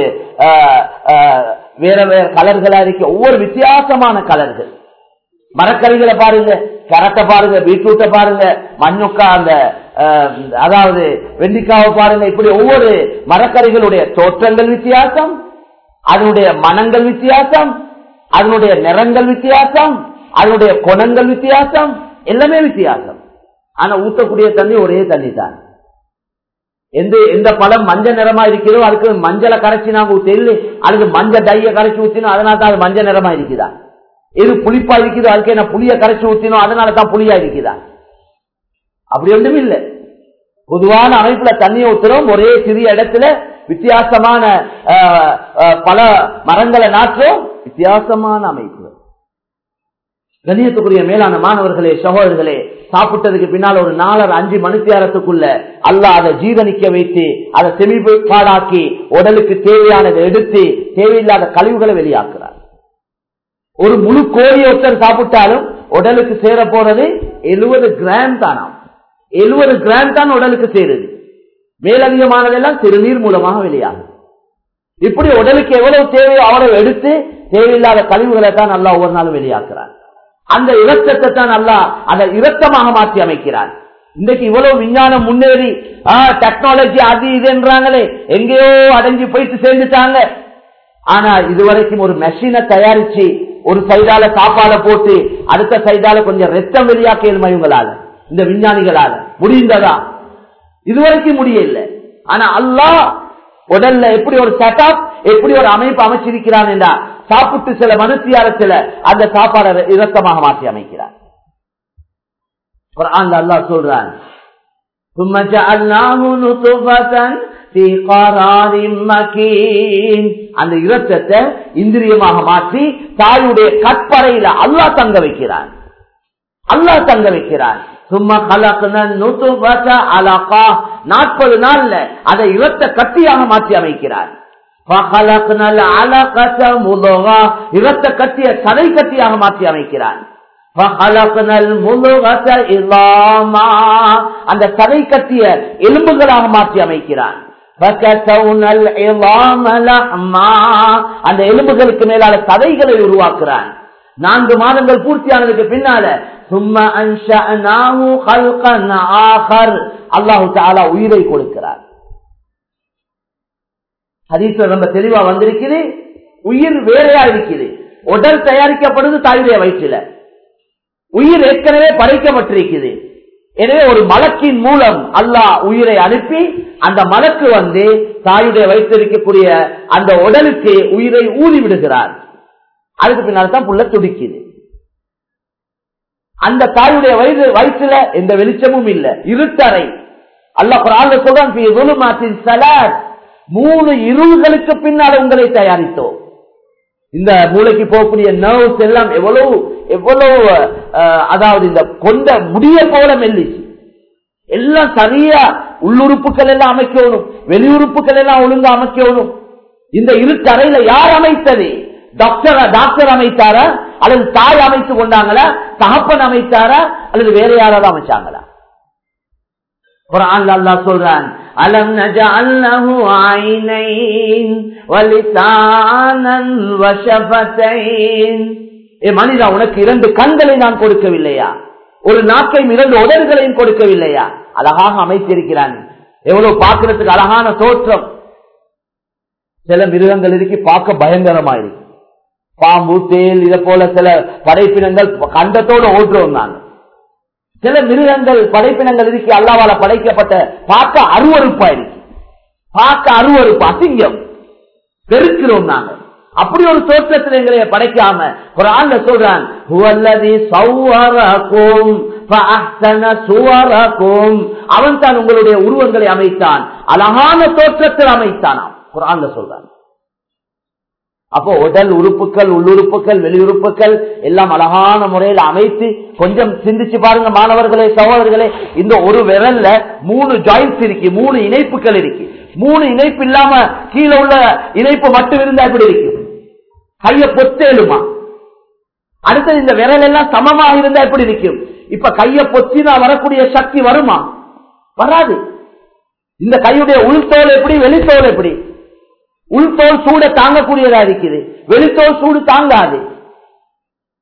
வேற வேற கலர்களா இருக்கே ஒவ்வொரு வித்தியாசமான கலர்கள் மரக்கறிகளை பாருங்க கரட்டை பாருங்க பீட்ரூட்டை பாருங்க மண்ணுக்கா அந்த அஹ், அதாவது வெண்டிக்காவை பாருங்க இப்படி ஒவ்வொரு மரக்கறிகளுடைய தோற்றங்கள் வித்தியாசம் அதனுடைய மனங்கள் வித்தியாசம் அதனுடைய நிறங்கள் வித்தியாசம் அதனுடைய குணங்கள் வித்தியாசம் எல்லாமே வித்தியாசம் ஆனா ஊத்தக்கூடிய தண்ணி ஒரே தண்ணி தான் எந்த எந்த பழம் மஞ்சள் நிறமா இருக்கிறதோ அதுக்கு மஞ்சளை கரைச்சி நாங்க ஊத்த இல்லை அல்லது மஞ்சள் டைய கரைச்சி ஊத்தினோம் அதனால தான் அது மஞ்சள் நிறமா இருக்குதா எது புளிப்பா இருக்குதோ அதுக்கு என்ன புளிய கரைச்சி ஊத்தினோம் அதனால தான் புளியா இருக்குதா அப்படி ஒன்றும் இல்லை பொதுவான அமைப்புல தண்ணியை ஊத்துறோம் ஒரே சிறிய இடத்துல வித்தியாசமான அஹ், அஹ், பல மரங்களை நாட்டுறோம் வித்தியாசமான அமைப்பு கண்ணியத்துக்குரிய மேலான மாணவர்களே சகோதரர்களே சாப்பிட்டதுக்கு பின்னால் ஒரு நாலரை அஞ்சு மணித்தியாரத்துக்குள்ள அல்ல அதை ஜீவனிக்க வைத்து அதை செமிப்பாடாக்கி உடலுக்கு தேவையானதை எடுத்து தேவையில்லாத கழிவுகளை வெளியாக்குறார் ஒரு முழு கோழி ஒருத்தர் சாப்பிட்டாலும் உடலுக்கு சேர போறது எழுபது கிராம் தானாம் எழுபது கிராம் தான் உடலுக்கு சேருது மேலதிகமானதெல்லாம் சிறுநீர் மூலமாக வெளியாகும் இப்படி உடலுக்கு எவ்வளவு தேவையோ அவ்வளவு எடுத்து தேவையில்லாத கழிவுகளை தான் நல்லா ஒவ்வொரு நாளும் வெளியாக்குறார் அந்த இரத்தத்தை தான் நல்லா அதை இரத்தமாக மாற்றி அமைக்கிறார் இன்றைக்கு இவ்வளவு விஞ்ஞானம் முன்னேறி டெக்னாலஜி அது இதுன்றாங்களே எங்கேயோ அடைஞ்சு போயிட்டு சேர்ந்துட்டாங்க ஆனா இதுவரைக்கும் ஒரு மெஷினை தயாரிச்சு ஒரு சைடால சாப்பாட போட்டு அடுத்த சைடால கொஞ்சம் ரத்தம் வெளியாக்க இயல்மையுங்களால இந்த விஞ்ஞானிகளால முடிந்ததா இதுவரைக்கும் முடியல ஆனா அல்லாஹ் உடல்ல எப்படி ஒரு செட்டப் எப்படி ஒரு அமைப்பு அமைச்சிருக்கிறான் என்றா சாப்பிட்டு சில மனுஷியாரத்துல அந்த சாப்பாடை இரத்தமாக மாற்றி அமைக்கிறார் குர்ஆன்ல அல்லாஹ் சொல்றான் ثم جعلناه نطفة في قرار مكين அந்த இரத்தத்தை இந்திரியமாக மாற்றி தாயுடைய கற்பறையில அல்லாஹ் தங்க வைக்கிறான் அல்லாஹ் தங்க வைக்கிறான் சும்மா கலக்குனல் நுத்துபத அலகா நாற்பது நாள்ல அதை இரத்த கட்டியாக மாற்றி அமைக்கிறார் ஃபகலக்னல் அலகத முதுகா இரத்த கட்டிய சதை கட்டியாக மாற்றி அமைக்கிறான் ஃபகலக்னல் முதுகத இலாமா அந்த சதை கட்டிய எலும்புகளாக மாற்றி அமைக்கிறான் ஃபகசவுனல் இலாம லஹ்மா அந்த எலும்புகளுக்கு மேலால சதைகளை உருவாக்குறான் நான்கு மாதங்கள் பூர்த்தியானதுக்கு பின்னால சும்மா அன்ஷஅனாஹு கல்கன் ஆகர் அல்லாஹு தஆலா உயிரை கொடுக்கிறார் ஹதீஸ்ல ரொம்ப தெளிவா வந்திருக்குது உயிர் வேறையா இருக்குது உடல் தயாரிக்கப்படுது தாயுடைய வயிற்றில உயிர் ஏற்கனவே படைக்கப்பட்டிருக்குது எனவே ஒரு மலக்கின் மூலம் அல்லாஹ் உயிரை அனுப்பி அந்த மலக்கு வந்து தாயுடைய வயிற்றில் இருக்கக்கூடிய அந்த உடலுக்கு உயிரை ஊதி விடுகிறார் அதுக்கு பின்னால் தான் புள்ள துடிக்குது அந்த தாயுடைய வயிறு வயிற்றுல எந்த வெளிச்சமும் இல்ல இருட்டறை அல்லாஹ் குரான்ல சொல்றான் "ஃபீ ظُلُمَاتٍ ثَلَاثٍ." மூணு இருள்களுக்கு பின்னால் உங்களை தயாரித்தோம் இந்த மூளைக்கு போகக்கூடிய நர்வ்ஸ் எல்லாம் எவ்வளவு எவ்வளவு அஹ், அதாவது இந்த கொண்ட முடிய போல மெல்லிச்சு எல்லாம் சரியா உள்ளுறுப்புகள் எல்லாம் அமைக்கணும் வெளியுறுப்புகள் எல்லாம் ஒழுங்கா அமைக்கணும் இந்த இருட்டறையில யார் அமைத்தது டாக்டர் டாக்டர் அமைத்தாரா அல்லது தாய் அமைத்து கொண்டாங்களா தகப்பன் அமைத்தாரா அல்லது வேற யாராவது அமைச்சாங்களா குரான் அல்லாஹ் சொல்றான் அலம் நஜஅல் லஹு ஐனைன் வலிசானன் வஷஃபதைன் ஏ மனிதா உனக்கு இரண்டு கண்களை நான் கொடுக்கவில்லையா ஒரு நாக்கையும் இரண்டு உதடுகளையும் கொடுக்கவில்லையா அழகாக அமைத்திருக்கிறான் எவ்வளவு பார்க்கிறதுக்கு அழகான தோற்றம் சில மிருகங்கள் இருக்கு பார்க்க பயங்கரமா இருக்கு பாம்பு தேல் இதை போல சில படைப்பினங்கள் கண்டத்தோடு ஓட்டுறோம் நாங்க சில மிருகங்கள் படைப்பினங்கள் இருக்கு அல்லாவால படைக்கப்பட்ட பார்க்க அருவறுப்பா இருக்கு பார்க்க அருவறுப்பு அசிங்கம் பெருக்கிறோம் நாங்க அப்படி ஒரு தோற்றத்தில் எங்களை படைக்காம ஒரு ஆள்ல சொல்றான் "ஹுவல்லதி ஸவ்வரகும் ஃபஅஹ்ஸன சுவரகும்." அவன் தான் உங்களுடைய உருவங்களை அமைத்தான் அழகான தோற்றத்தில் அமைத்தானாம் குரான்ல சொல்றான் அப்போ உடல் உறுப்புகள் உள்ளுறுப்புகள் வெளியுறுப்புகள் எல்லாம் அழகான முறையில் அமைத்து கொஞ்சம் சிந்திச்சு பாருங்க மாணவர்களே சகோதரர்களே இந்த ஒரு விரல்ல மூணு ஜாயின்ஸ் இருக்கு மூணு இணைப்புகள் இருக்கு மூணு இணைப்பு இல்லாம கீழே உள்ள இணைப்பு மட்டும் இருந்தா எப்படி இருக்கும் கைய பொத்தேலுமா அடுத்தது இந்த விரல் எல்லாம் சமமாக இருந்தா எப்படி இருக்கும் இப்ப கைய பொத்தினா வரக்கூடிய சக்தி வருமா வராது இந்த கையுடைய உள்தோல் எப்படி வெளித்தோல் எப்படி உள்தோல் சூட தாங்கக்கூடியதா இருக்குது வெளித்தோல் சூடு தாங்காது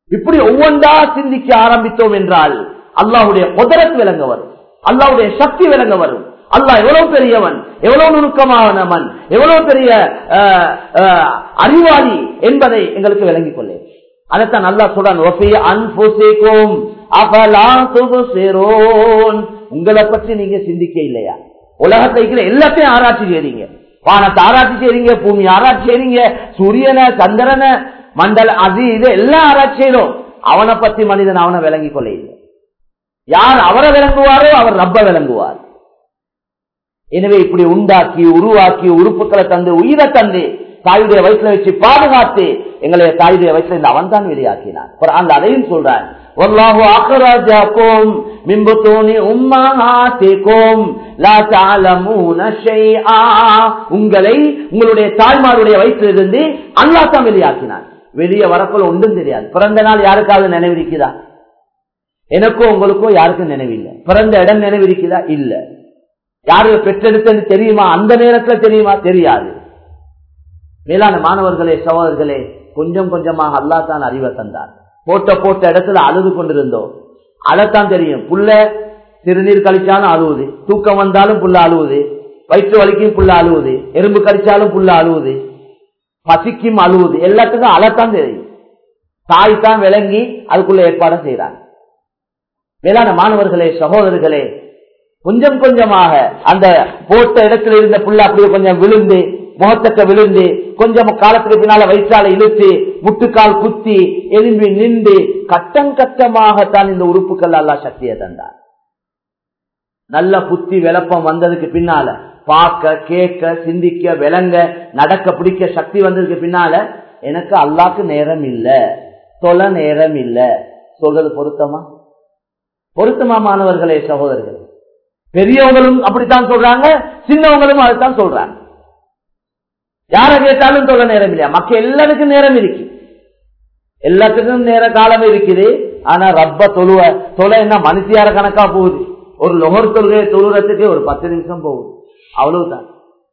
இப்படி ஒவ்வொன்றா சிந்திக்க ஆரம்பித்தோம் என்றால் அல்லாஹுடைய குதிரத் விளங்க வரும் அல்லாஹுடைய சக்தி விளங்க வரும் அல்லாஹ் எவ்வளவு பெரியவன் எவ்வளவு நுணுக்கமானவன் எவ்வளவு பெரிய அஹ், அஹ், அறிவாளி என்பதை எங்களுக்கு விளங்கிக் கொள்ளேன் அதைத்தான் நல்லா சொல்றான் "வஃபி அன்ஃபுசிக்கும் அஃபலா துப்சிரூன்." உங்களை பற்றி நீங்க சிந்திக்க இல்லையா உலகத்தை இருக்கிற எல்லாத்தையும் ஆராய்ச்சி செய்றீங்க வானத்தை ஆராய்ச்சி செய்றீங்க பூமி ஆராய்ச்சி செய்றீங்க சூரியனை சந்திரனை மண்டல அது இது எல்லாம் ஆராய்ச்சி செய்யறோம் அவனை பத்தி மனிதன் அவனை விளங்கிக் கொள்ள இல்லை யார் அவரை விளங்குவாரோ அவர் ரப்ப விளங்குவார் எனவே இப்படி உண்டாக்கி உருவாக்கி உறுப்புகளை தந்து உயிரை தந்து தாயுடைய வயிற்றுல வச்சு பாதுகாத்து எங்களை தாயுடைய வயிற்றுல இந்த அவன் தான் வெளியாக்கினான் அந்த அதையும் சொல்றான் والله أخرجكم من بطون أمهاتكم لا تعلمون شيئا உங்களை உங்களுடைய தாய்மாருடைய வயிற்றிலிருந்து அல்லாஹ் தான் வெளியாக்கினான் வெளியே வரக்குள்ள ஒன்றும் தெரியாது பிறந்த நாள் யாருக்காவது நினைவிருக்குதா எனக்கோ உங்களுக்கோ யாருக்கும் நினைவில்லை பிறந்த இடம் நினைவிருக்குதா இல்ல யாரு பெற்றெடுத்தது தெரியுமா அந்த நேரத்துல தெரியுமா தெரியாது மேலான மாணவர்களே சகோதரர்களே கொஞ்சம் கொஞ்சமாக அல்லா தான் அறிவை தந்தார் போட்ட போட்ட இடத்துல அழுது கொண்டிருந்தோம் அழத்தான் தெரியும் புள்ள சிறுநீர் கழிச்சாலும் அழுவுது தூக்கம் வந்தாலும் புள்ள அழுவுது வயிற்று வலிக்கும் புள்ள அழுவுது எறும்பு கடிச்சாலும் புள்ள அழுவுது பசிக்கும் அழுவுது எல்லாத்துக்கும் அழத்தான் தெரியும் தாய் தான் விளங்கி அதுக்குள்ள ஏற்பாடு செய்யறாங்க மேலான மாணவர்களே சகோதரர்களே கொஞ்சம் கொஞ்சமாக அந்த போட்ட இடத்துல இருந்த புள்ள அப்படியே கொஞ்சம் விழுந்து முகத்தக்க விழுந்து கொஞ்சம் காலத்துக்கு பின்னால வயிற்றால இழுத்து முட்டுக்கால் குத்தி எலும்பி நின்று கட்டம் கட்டமாகத்தான் இந்த உறுப்புகள் எல்லாம் சக்தியை தந்தார் நல்ல புத்தி விளப்பம் வந்ததுக்கு பின்னால பார்க்க கேட்க சிந்திக்க விளங்க நடக்க பிடிக்க சக்தி வந்ததுக்கு பின்னால எனக்கு அல்லாக்கு நேரம் இல்ல தொலை நேரம் இல்ல சொல்றது பொருத்தமா பொருத்தமா மாணவர்களே சகோதரர்களே பெரியவங்களும் அப்படித்தான் சொல்றாங்க சின்னவங்களும் அதைத்தான் சொல்றாங்க யார கேட்டாலும் சொல்ல நேரம் இல்லையா மக்கள் எல்லாருக்கும் நேரம் இருக்கு எல்லாத்துக்கும் நேர காலம் இருக்குது ஆனா ரப்ப தொழுவ தொலை என்ன மனுஷியார கணக்கா போகுது ஒரு லொகர் தொழுகையை தொழுறதுக்கு ஒரு பத்து நிமிஷம் போகுது அவ்வளவுதான்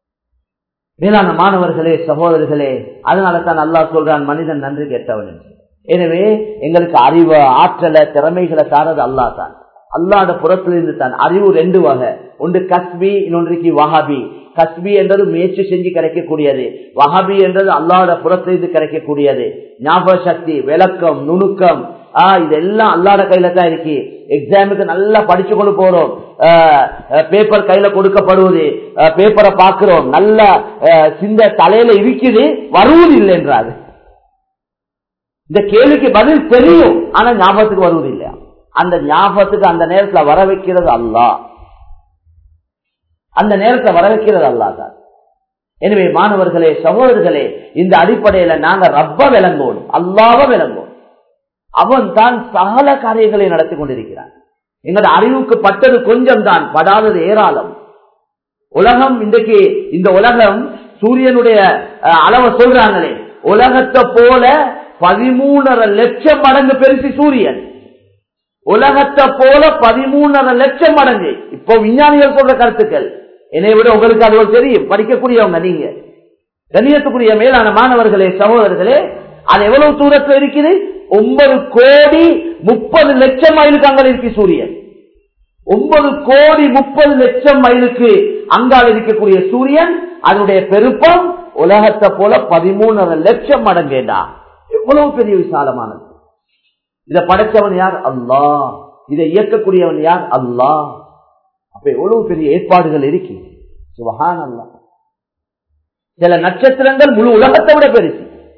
மேலான மாணவர்களே சகோதரர்களே அதனால தான் நல்லா சொல்றான் மனிதன் நன்றி கேட்டவன் என்று. எனவே எங்களுக்கு அறிவு ஆற்றலை திறமைகளை தாரது அல்லா தான் அல்லாட புறத்திலிருந்து தான் அறிவு ரெண்டு வகை ஒன்று கஸ்பி இன்னொன்றைக்கு வஹாபி கஸ்பி என்றது முயற்சி செஞ்சு கிடைக்கக்கூடியது வஹாபி என்றது அல்லாட புறத்திலிருந்து கிடைக்கக்கூடியது ஞாபக சக்தி விளக்கம் நுணுக்கம் ஆஹ் இதெல்லாம் அல்லாட கையில தான் இருக்கு எக்ஸாமுக்கு நல்லா படிச்சு கொண்டு போறோம் பேப்பர் கையில கொடுக்கப்படுவது பேப்பரை பாக்குறோம் நல்ல சிந்த தலையில இருக்குது வருவது இல்லை என்றாரு இந்த கேள்விக்கு பதில் தெரியும் ஆனா ஞாபகத்துக்கு வருவது இல்லையா அந்த ஞாபகத்துக்கு அந்த நேரத்துல வர வைக்கிறது அல்லா அந்த நேரத்துல வர வைக்கிறது அல்லா தான் எனவே மாணவர்களே சகோதரர்களே இந்த அடிப்படையில நாங்க ரப்ப விளங்கணும் அல்லாவ விளங்கணும் அவன் தான் சகல காரியங்களை நடத்தி கொண்டிருக்கிறான் எங்களோட அறிவுக்கு பட்டது கொஞ்சம் தான் படாதது ஏராளம் உலகம் இன்றைக்கு இந்த உலகம் சூரியனுடைய அளவை சொல்றாங்களே உலகத்தை போல பதிமூணரை லட்சம் மடங்கு பெருசு சூரியன் உலகத்தை போல பதிமூணரை லட்சம் மடங்கு இப்போ விஞ்ஞானிகள் சொல்ற கருத்துக்கள் என்னை விட உங்களுக்கு அது தெரியும் படிக்கக்கூடியவங்க நீங்க கண்ணியத்துக்குரிய மேலான மாணவர்களே சகோதரர்களே அது எவ்வளவு தூரத்தில் இருக்குது ஒன்பது கோடி முப்பது லட்சம் மைலுக்கு அங்க இருக்கு சூரியன் ஒன்பது கோடி முப்பது லட்சம் மைலுக்கு அங்கால் இருக்கக்கூடிய சூரியன் அதனுடைய பெருப்பம் உலகத்தை போல பதிமூணரை லட்சம் மடங்கேடா எவ்வளவு பெரிய விசாலமானது இதை படைச்சவன் யார் அல்லா இதை இயக்கக்கூடியவன் யார் அல்லா அப்ப எவ்வளவு பெரிய ஏற்பாடுகள் இருக்கு சுபஹான் அல்லா சில நட்சத்திரங்கள் முழு உலகத்தை விட பெருசு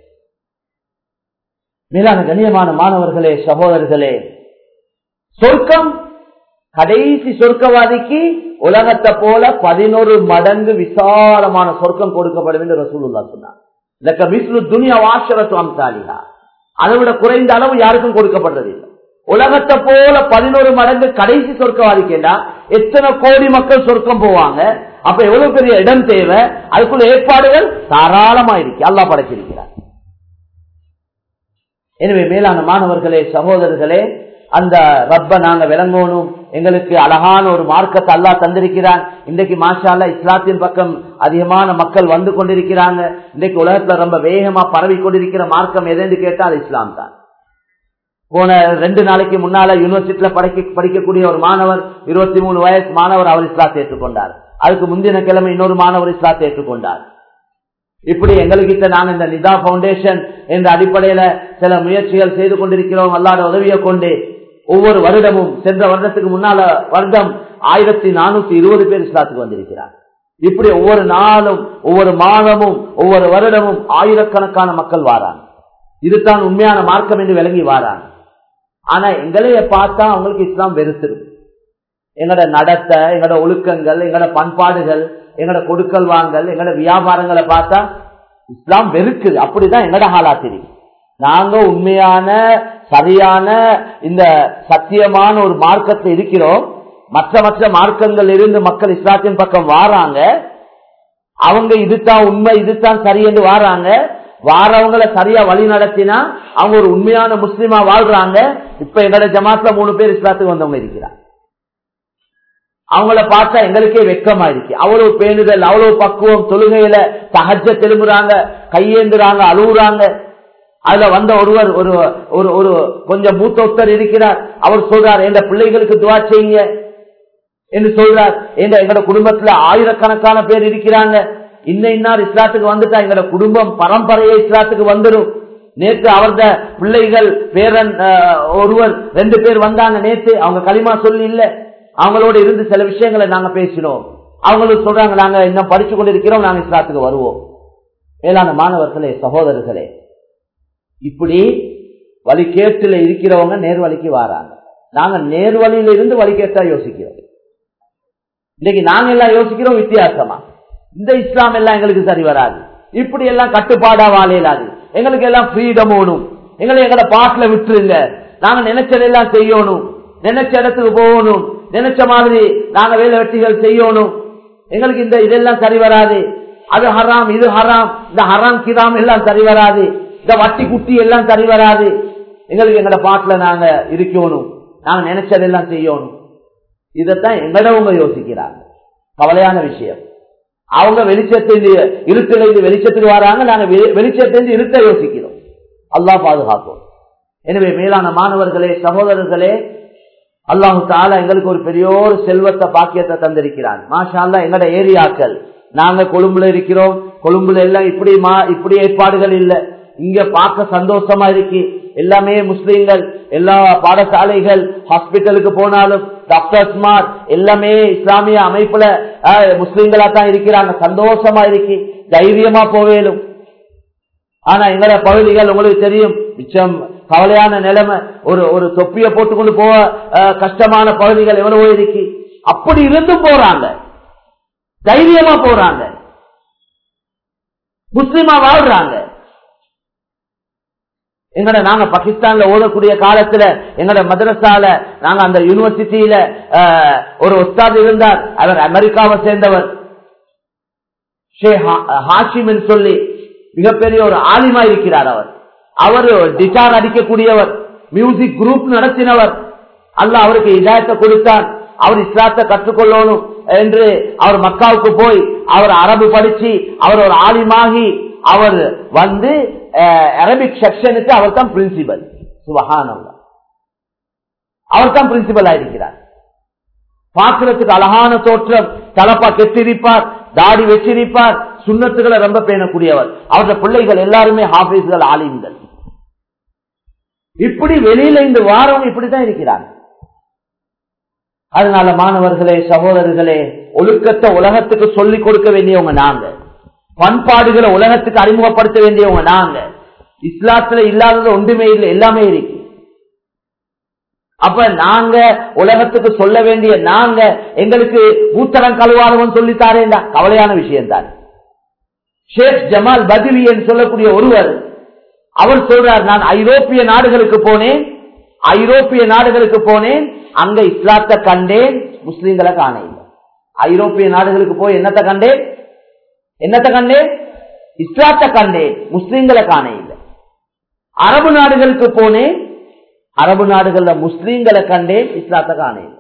மேலான கண்ணியமான மாணவர்களே சகோதரர்களே சொர்க்கம் கடைசி சொர்க்கவாதிக்கு உலகத்தை போல பதினோரு மடங்கு விசாலமான சொர்க்கம் கொடுக்கப்படும் என்று ரசூலுல்லா சொன்னார் துனியா வாசரத்துவம் சாலிகா அதை விட குறைந்த அளவு யாருக்கும் கொடுக்கப்படுறது இல்லை உலகத்தை போல பதினோரு மடங்கு கடைசி சொர்க்கவாதி கேட்டா எத்தனை கோடி மக்கள் சொர்க்கம் போவாங்க அப்ப எவ்வளவு பெரிய இடம் தேவை அதுக்குள்ள ஏற்பாடுகள் தாராளமா இருக்கு அல்லா படைச்சிருக்கிறார் எனவே மேலான மாணவர்களே சகோதரர்களே அந்த ரப்ப நாங்க விளங்கணும் எங்களுக்கு அழகான ஒரு மார்க்கத்தை அல்லா தந்திருக்கிறான் இன்றைக்கு மாஷால இஸ்லாத்தின் பக்கம் அதிகமான மக்கள் வந்து கொண்டிருக்கிறாங்க இன்றைக்கு உலகத்துல ரொம்ப வேகமா பரவி கொண்டிருக்கிற மார்க்கம் எதுன்னு கேட்டா அது இஸ்லாம் தான் போன ரெண்டு நாளைக்கு முன்னால யூனிவர்சிட்டியில படிக்க படிக்கக்கூடிய ஒரு மாணவர் இருபத்தி மூணு வயசு மாணவர் அவர் இஸ்லாத்தை ஏற்றுக்கொண்டார் அதுக்கு முந்தின கிழமை இன்னொரு மாணவர் இஸ்லாத்தை ஏற்றுக்கொண்டார் இப்படி எங்ககிட்ட நாங்க இந்த நிதா பவுண்டேஷன் என்ற அடிப்படையில சில முயற்சிகள் செய்து கொண்டிருக்கிறோம் அல்லாத உதவியை கொண்டு ஒவ்வொரு வருடமும் சென்ற வருடத்துக்கு முன்னால வருடம் ஆயிரத்தி நானூத்தி இருபது பேர் இஸ்லாத்துக்கு வந்திருக்கிறார் இப்படி ஒவ்வொரு நாளும் ஒவ்வொரு மாதமும் ஒவ்வொரு வருடமும் ஆயிரக்கணக்கான மக்கள் வாராங்க இதுதான் உண்மையான மார்க்கம் என்று விளங்கி வாராங்க ஆனா எங்களைய பார்த்தா அவங்களுக்கு இஸ்லாம் வெறுத்துரும் எங்கட நடத்த எங்கட ஒழுக்கங்கள் எங்கட பண்பாடுகள் எங்கட கொடுக்கல் வாங்கல் எங்கட வியாபாரங்களை பார்த்தா இஸ்லாம் வெறுக்குது அப்படிதான் எங்கட ஹாலா தெரியும் நாங்க உண்மையான சரியான இந்த சத்தியமான ஒரு மார்க்கத்தை இருக்கிறோம் மற்ற மற்ற மார்க்கங்கள் இருந்து மக்கள் இஸ்லாத்தின் பக்கம் வாராங்க அவங்க இதுதான் உண்மை இதுதான் சரி என்று வாராங்க வாரவங்களை சரியா வழி நடத்தினா அவங்க ஒரு உண்மையான முஸ்லீமா வாழ்றாங்க இப்ப எங்களோட ஜமாத்ல மூணு பேர் இஸ்லாத்துக்கு வந்தவங்க இருக்கிறாங்க அவங்கள பார்த்தா எங்களுக்கே வெக்கமா இருக்கு அவ்வளவு பேணுதல் அவ்வளவு பக்குவம் தொழுகையில தகஜ திரும்புறாங்க கையேந்துறாங்க அழுகுறாங்க அதுல வந்த ஒருவர் ஒரு ஒரு ஒரு கொஞ்சம் மூத்த ஒருத்தர் இருக்கிறார் அவர் சொல்றார் எந்த பிள்ளைகளுக்கு துவா செய்யுங்க என்று சொல்றார் எங்க எங்களோட குடும்பத்துல ஆயிரக்கணக்கான பேர் இருக்கிறாங்க இன்ன இன்னார் இஸ்லாத்துக்கு வந்துட்டா எங்களோட குடும்பம் பரம்பரையே இஸ்லாத்துக்கு வந்துடும் நேற்று அவர்த பிள்ளைகள் பேரன் ஒருவர் ரெண்டு பேர் வந்தாங்க நேற்று அவங்க களிமா சொல்லி இல்ல அவங்களோட இருந்து சில விஷயங்களை நாங்க பேசினோம் அவங்களும் சொல்றாங்க நாங்க இன்னும் படிச்சு கொண்டிருக்கிறோம் நாங்க இஸ்லாத்துக்கு வருவோம் மேலான மாணவர்களே சகோதரர்களே இப்படி வழிகேட்டுல இருக்கிறவங்க நேர்வழிக்கு வராங்க நாங்க நேர்வழியில இருந்து வழிகேட்டா யோசிக்கிறோம் இன்னைக்கு நாங்க எல்லாம் யோசிக்கிறோம் வித்தியாசமா இந்த இஸ்லாம் எல்லாம் எங்களுக்கு சரி வராது இப்படி எல்லாம் கட்டுப்பாடா வாழையிலாது எங்களுக்கு எல்லாம் ஃப்ரீடம் ஓணும் எங்களை எங்களை பாட்டுல விட்டுருங்க நாங்க நினைச்சதெல்லாம் செய்யணும் நினைச்ச இடத்துக்கு போகணும் நினைச்ச மாதிரி நாங்க வேலை வெட்டிகள் செய்யணும் எங்களுக்கு இந்த இதெல்லாம் சரி வராது அது ஹராம் இது ஹராம் இந்த ஹராம் கிராம் எல்லாம் சரி வராது இந்த வட்டி குட்டி எல்லாம் சரி வராது எங்களுக்கு எங்கட பாட்டுல நாங்க இருக்கணும் நாங்க நினைச்சதெல்லாம் செய்யணும் இதத்தான் எங்கடவங்க யோசிக்கிறாங்க கவலையான விஷயம் அவங்க வெளிச்சத்திலிருந்து இருட்டிலிருந்து வெளிச்சத்துக்கு வராங்க நாங்க வெளிச்சத்திலிருந்து இருட்ட யோசிக்கிறோம் அல்லா பாதுகாப்போம் எனவே மேலான மாணவர்களே சகோதரர்களே அல்லாஹு தாலா எங்களுக்கு ஒரு பெரிய ஒரு செல்வத்தை பாக்கியத்தை தந்திருக்கிறான் மாஷா அல்லா எங்கட ஏரியாக்கள் நாங்க கொழும்புல இருக்கிறோம் கொழும்புல எல்லாம் இப்படி மா இப்படி ஏற்பாடுகள் இல்லை இங்க பார்க்க சந்தோஷமா இருக்கு எல்லாமே முஸ்லீம்கள் எல்லா பாடசாலைகள் ஹாஸ்பிட்டலுக்கு போனாலும் டாக்டர்ஸ்மார் எல்லாமே இஸ்லாமிய அமைப்புல முஸ்லீம்களா தான் இருக்கிறாங்க சந்தோஷமா இருக்கு தைரியமா போவேலும் ஆனா எங்கள பகுதிகள் உங்களுக்கு தெரியும் மிச்சம் கவலையான நிலைமை ஒரு ஒரு தொப்பிய போட்டுக்கொண்டு போக கஷ்டமான பகுதிகள் எவ்வளவோ இருக்கு அப்படி இருந்தும் போறாங்க தைரியமா போறாங்க முஸ்லிமா வாழ்றாங்க எங்கட நாங்க பாகிஸ்தான்ல ஓதக்கூடிய காலத்துல எங்கட மதரசால நாங்க அந்த யூனிவர்சிட்டியில ஒரு ஒஸ்தாது இருந்தார் அவர் அமெரிக்காவை சேர்ந்தவர் ஹாஷிம் சொல்லி மிகப்பெரிய ஒரு ஆலிமா இருக்கிறார் அவர் அவர் டிட்டார் அடிக்கக்கூடியவர் மியூசிக் குரூப் நடத்தினவர் அல்ல அவருக்கு இதாயத்தை கொடுத்தார் அவர் இஸ்லாத்தை கற்றுக்கொள்ளணும் என்று அவர் மக்காவுக்கு போய் அவர் அரபு படிச்சு அவர் ஒரு ஆலிமாகி அவர் வந்து அரபிக் செக்ஷனுக்கு அவர் தான் பிரின்சிபல் சுபஹானம் அவர் தான் பிரின்சிபல் ஆயிருக்கிறார் பாக்குறதுக்கு அழகான தோற்றம் தலப்பா கெட்டிருப்பார் தாடி வச்சிருப்பார் சுண்ணத்துகளை ரொம்ப பேணக்கூடியவர் அவருடைய பிள்ளைகள் எல்லாருமே ஹாபீஸ்கள் ஆலிம்கள் இப்படி வெளியில இந்த வாரம் இப்படித்தான் இருக்கிறாங்க அதனால மாணவர்களே சகோதரர்களே ஒழுக்கத்தை உலகத்துக்கு சொல்லிக் கொடுக்க வேண்டியவங்க நாங்க பண்பாடுகளை உலகத்துக்கு அறிமுகப்படுத்த வேண்டியவங்க நாங்க இஸ்லாத்துல இல்லாதது ஒன்றுமே இல்லை எல்லாமே இருக்கு அப்ப நாங்க உலகத்துக்கு சொல்ல வேண்டிய நாங்க எங்களுக்கு ஊத்தரம் கழுவாதவன் சொல்லித்தாரேண்டா கவலையான விஷயம் தான் ஷேக் ஜமால் பதிவி என்று சொல்லக்கூடிய ஒருவர் அவர் சொல்றார் நான் ஐரோப்பிய நாடுகளுக்கு போனேன் ஐரோப்பிய நாடுகளுக்கு போனேன் அங்க இஸ்லாத்தை கண்டேன் முஸ்லீம்களை காண இல்லை ஐரோப்பிய நாடுகளுக்கு போய் என்னத்தை கண்டேன் என்னத்தை கண்டேன் இஸ்லாத்தை கண்டேன் முஸ்லீம்களை காண இல்லை அரபு நாடுகளுக்கு போனேன் அரபு நாடுகள்ல முஸ்லீம்களை கண்டேன் இஸ்லாத்தை காண இல்லை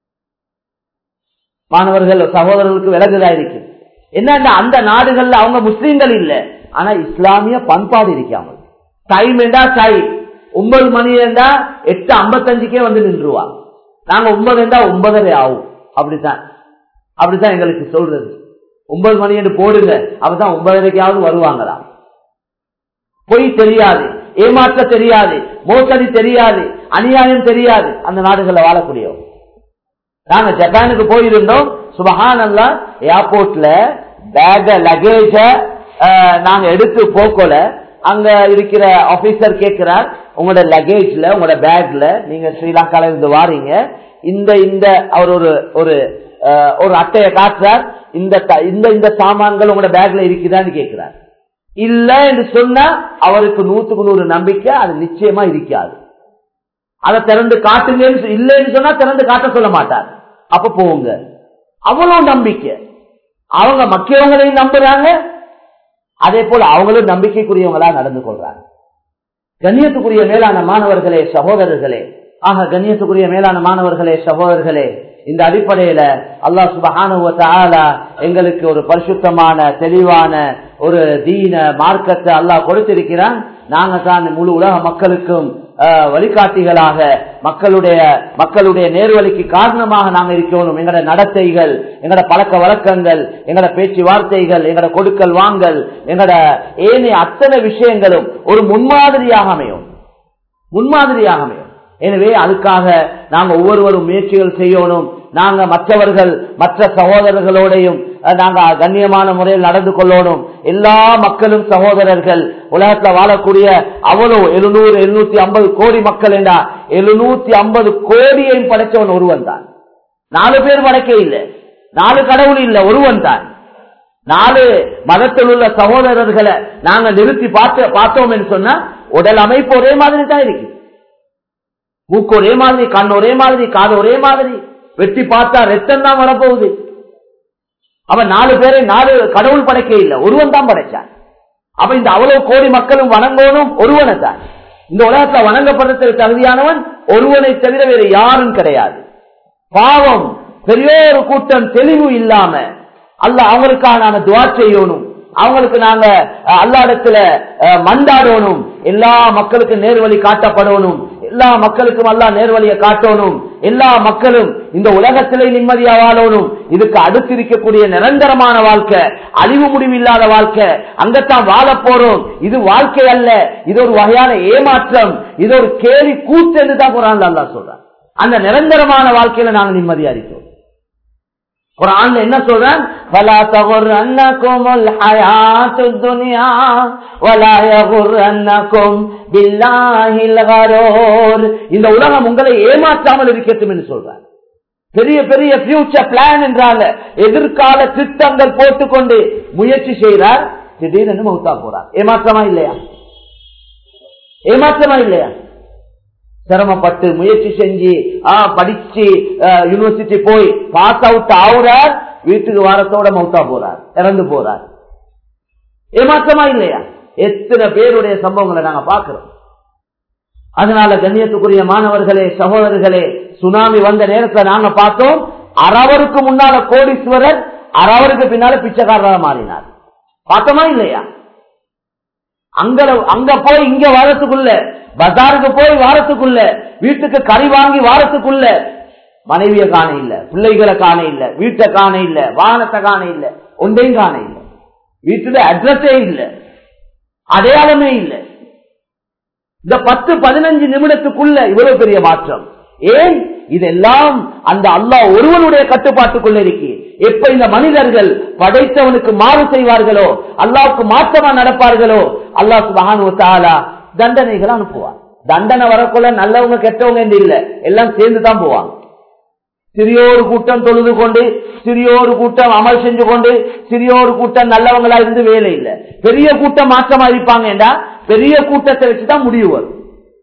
மாணவர்கள் சகோதரர்களுக்கு விலகுதா இருக்கு என்ன அந்த நாடுகள்ல அவங்க முஸ்லீம்கள் இல்ல ஆனா இஸ்லாமிய பண்பாடு இருக்காமல் டைம் என்றா டை ஒன்பது மணி இருந்தா எட்டு ஐம்பத்தஞ்சுக்கே வந்து நின்றுவா நாங்க ஒன்பது இருந்தா ஒன்பதரை ஆகும் அப்படித்தான் அப்படித்தான் எங்களுக்கு சொல்றது ஒன்பது மணி என்று போடுங்க அப்பதான் ஒன்பதரைக்காவது வருவாங்களா பொய் தெரியாது ஏமாற்ற தெரியாது மோசடி தெரியாது அநியாயம் தெரியாது அந்த நாடுகளில் வாழக்கூடியவங்க நாங்க ஜப்பானுக்கு போயிருந்தோம் சுபஹான் அல்லா ஏர்போர்ட்ல பேக லகேஜ நாங்க எடுத்து போக்கல அங்க இருக்கிற ஆபீசர் கேட்கிறார் உங்களோட லகேஜ்ல உங்களோட பேக்ல நீங்க ஸ்ரீலங்கால இருந்து வாரீங்க இந்த இந்த அவர் ஒரு ஒரு அஹ், ஒரு அட்டையை காட்டுறார் இந்த த- இந்த இந்த சாமான்கள் உங்களோட பேக்ல இருக்குதான்னு கேட்கிறார் இல்ல என்று சொன்னா அவருக்கு நூத்துக்கு நூறு நம்பிக்கை அது நிச்சயமா இருக்காது அதை திறந்து காட்டுங்கன்னு சொ- இல்லைன்னு சொன்னா திறந்து காட்ட சொல்ல மாட்டார் அப்ப போங்க அவ்வளவு நம்பிக்கை அவங்க மக்கியவங்களையும் நம்புறாங்க அதே போல அவங்களும் நம்பிக்கைக்குரியவங்களா நடந்து கொள்றாங்க கண்ணியத்துக்குரிய மேலான மாணவர்களே சகோதரர்களே ஆக கண்ணியத்துக்குரிய மேலான மாணவர்களே சகோதரர்களே இந்த அடிப்படையில அல்லாஹ் சுபஹானுவ தஆலா எங்களுக்கு ஒரு பரிசுத்தமான தெளிவான ஒரு தீன மார்க்கத்தை அல்லாஹ் கொடுத்திருக்கிறான் நாங்க தான் முழு உலக மக்களுக்கும் அஹ், வழிகாட்டிகளாக மக்களுடைய மக்களுடைய நேர்வழிக்கு காரணமாக நாங்க இருக்கணும் எங்களோட நடத்தைகள் எங்களோட பழக்க வழக்கங்கள் எங்களோட பேச்சுவார்த்தைகள் எங்களோட கொடுக்கல் வாங்கல் எங்களோட ஏனைய அத்தனை விஷயங்களும் ஒரு முன்மாதிரியாக அமையும் முன்மாதிரியாக அமையும் எனவே அதுக்காக நாங்க ஒவ்வொருவரும் முயற்சிகள் செய்யணும் நாங்க மற்றவர்கள் மற்ற சகோதரர்களோடையும் அஹ், நாங்க கண்ணியமான முறையில் நடந்து கொள்ளணும் எல்லா மக்களும் சகோதரர்கள் உலகத்துல வாழக்கூடிய அவ்வளவு எழுநூறு எழுநூத்தி ஐம்பது கோடி மக்கள் என்றா எழுநூத்தி ஐம்பது கோடியையும் படைச்சவன் ஒருவன் தான் நாலு பேர் படைக்க இல்லை நாலு கடவுள் இல்லை ஒருவன் தான் நாலு மதத்தில் உள்ள சகோதரர்களை நாங்க நிறுத்தி பார்த்து பார்த்தோம் என்று சொன்னா உடல் அமைப்பு ஒரே மாதிரி தான் இருக்கு மூக்கு ஒரே மாதிரி கண் ஒரே மாதிரி காது ஒரே மாதிரி வெட்டி பார்த்தா ரத்தம் தான் வரப்போகுது அவன் நாலு பேரை நாலு கடவுள் படைக்க இல்லை ஒருவன் தான் படைச்சான் அப்ப இந்த அவ்வளவு கோடி மக்களும் வணங்கணும் ஒருவனை தான் இந்த உலகத்துல வணங்கப்படுறதுக்கு தகுதியானவன் ஒருவனை தவிர வேறு யாரும் கிடையாது பாவம் பெரிய ஒரு கூட்டம் தெளிவு இல்லாம அல்ல அவங்களுக்காக நாங்க துவா செய்யணும் அவங்களுக்கு நாங்க அஹ், அல்லா இடத்துல அஹ், மண்டாடணும் எல்லா மக்களுக்கும் நேர்வழி காட்டப்படணும் எல்லா மக்களுக்கும் அல்லா நேர்வழியை காட்டணும் எல்லா மக்களும் இந்த உலகத்திலே நிம்மதியா வாழணும் இதுக்கு அடுத்து இருக்கக்கூடிய நிரந்தரமான வாழ்க்கை அழிவு முடிவில்லாத வாழ்க்கை அங்கத்தான் வாழ போறோம் இது வாழ்க்கை அல்ல இது ஒரு வகையான ஏமாற்றம் இது ஒரு கேலி கூத்து என்று தான் குரான் அல்லா சொல்றான் அந்த நிரந்தரமான வாழ்க்கையில நாங்க நிம்மதியா இருக்கோம் குரான்ல என்ன சொல்றான் وَلَا تَغُرَّنَّكُمُ الْحَيَاةُ الدُّنْيَا وَلَا يَغُرَّنَّكُمْ بِاللَّهِ الْغَرُورُ இந்த உலகம் உங்களை ஏமாற்றாமல் இருக்கட்டும் என்று சொல்றான் பெரிய பெரிய ஃபியூச்சர் பிளான் என்றாங்க எதிர்கால திட்டங்கள் போட்டுக்கொண்டு முயற்சி செய்கிறார் திடீர்னு மௌத்தா போறார் ஏமாற்றமா இல்லையா ஏமாற்றமா இல்லையா சிரமப்பட்டு முயற்சி செஞ்சு ஆ, படிச்சு யூனிவர்சிட்டி போய் பாஸ் அவுட் ஆகுறார் வீட்டுக்கு வாரத்தோட மௌத்தா போறார் இறந்து போறார் ஏமாற்றமா இல்லையா எத்தனை பேருடைய சம்பவங்களை நாங்க பாக்குறோம் அதனால கண்ணியத்துக்குரிய மாணவர்களே சகோதரர்களே சுனாமி வந்த நேரத்துல நாங்க பார்த்தோம் அரவருக்கு முன்னால கோடீஸ்வரர் அரவருக்கு பின்னால பிச்சைக்காரராக மாறினார் பார்த்தோமா இல்லையா அங்க அங்க போய் இங்க வாரத்துக்குள்ள பஜாருக்கு போய் வாரத்துக்குள்ள வீட்டுக்கு கறி வாங்கி வாரத்துக்குள்ள மனைவிய காண இல்ல பிள்ளைகளை காண இல்ல வீட்டை காண இல்ல வாகனத்தை காண இல்ல ஒன்றையும் காண இல்ல வீட்டுல அட்ரஸே இல்ல அடையாளமே இல்ல இந்த பத்து பதினஞ்சு நிமிடத்துக்குள்ள இவ்வளவு பெரிய மாற்றம் ஏன் இதெல்லாம் அந்த அல்லாஹ் ஒருவனுடைய கட்டுப்பாட்டுக்குள்ள இருக்கு எப்ப இந்த மனிதர்கள் படைத்தவனுக்கு மாறு செய்வார்களோ அல்லாவுக்கு மாற்றமா நடப்பார்களோ அல்லாஹ் சுபஹானு தாலா தண்டனைகளை அனுப்புவார் தண்டனை வரக்குள்ள நல்லவங்க கெட்டவங்க என்று இல்ல எல்லாம் சேர்ந்து தான் போவாங்க சிறியோரு கூட்டம் தொழுது கொண்டு சிறியோரு கூட்டம் அமல் செஞ்சு கொண்டு சிறியோரு கூட்டம் நல்லவங்களா இருந்து வேலை இல்லை பெரிய கூட்டம் மாற்றமா இருப்பாங்க என்றா பெரிய கூட்டத்தை வச்சுதான் முடிவு வரும்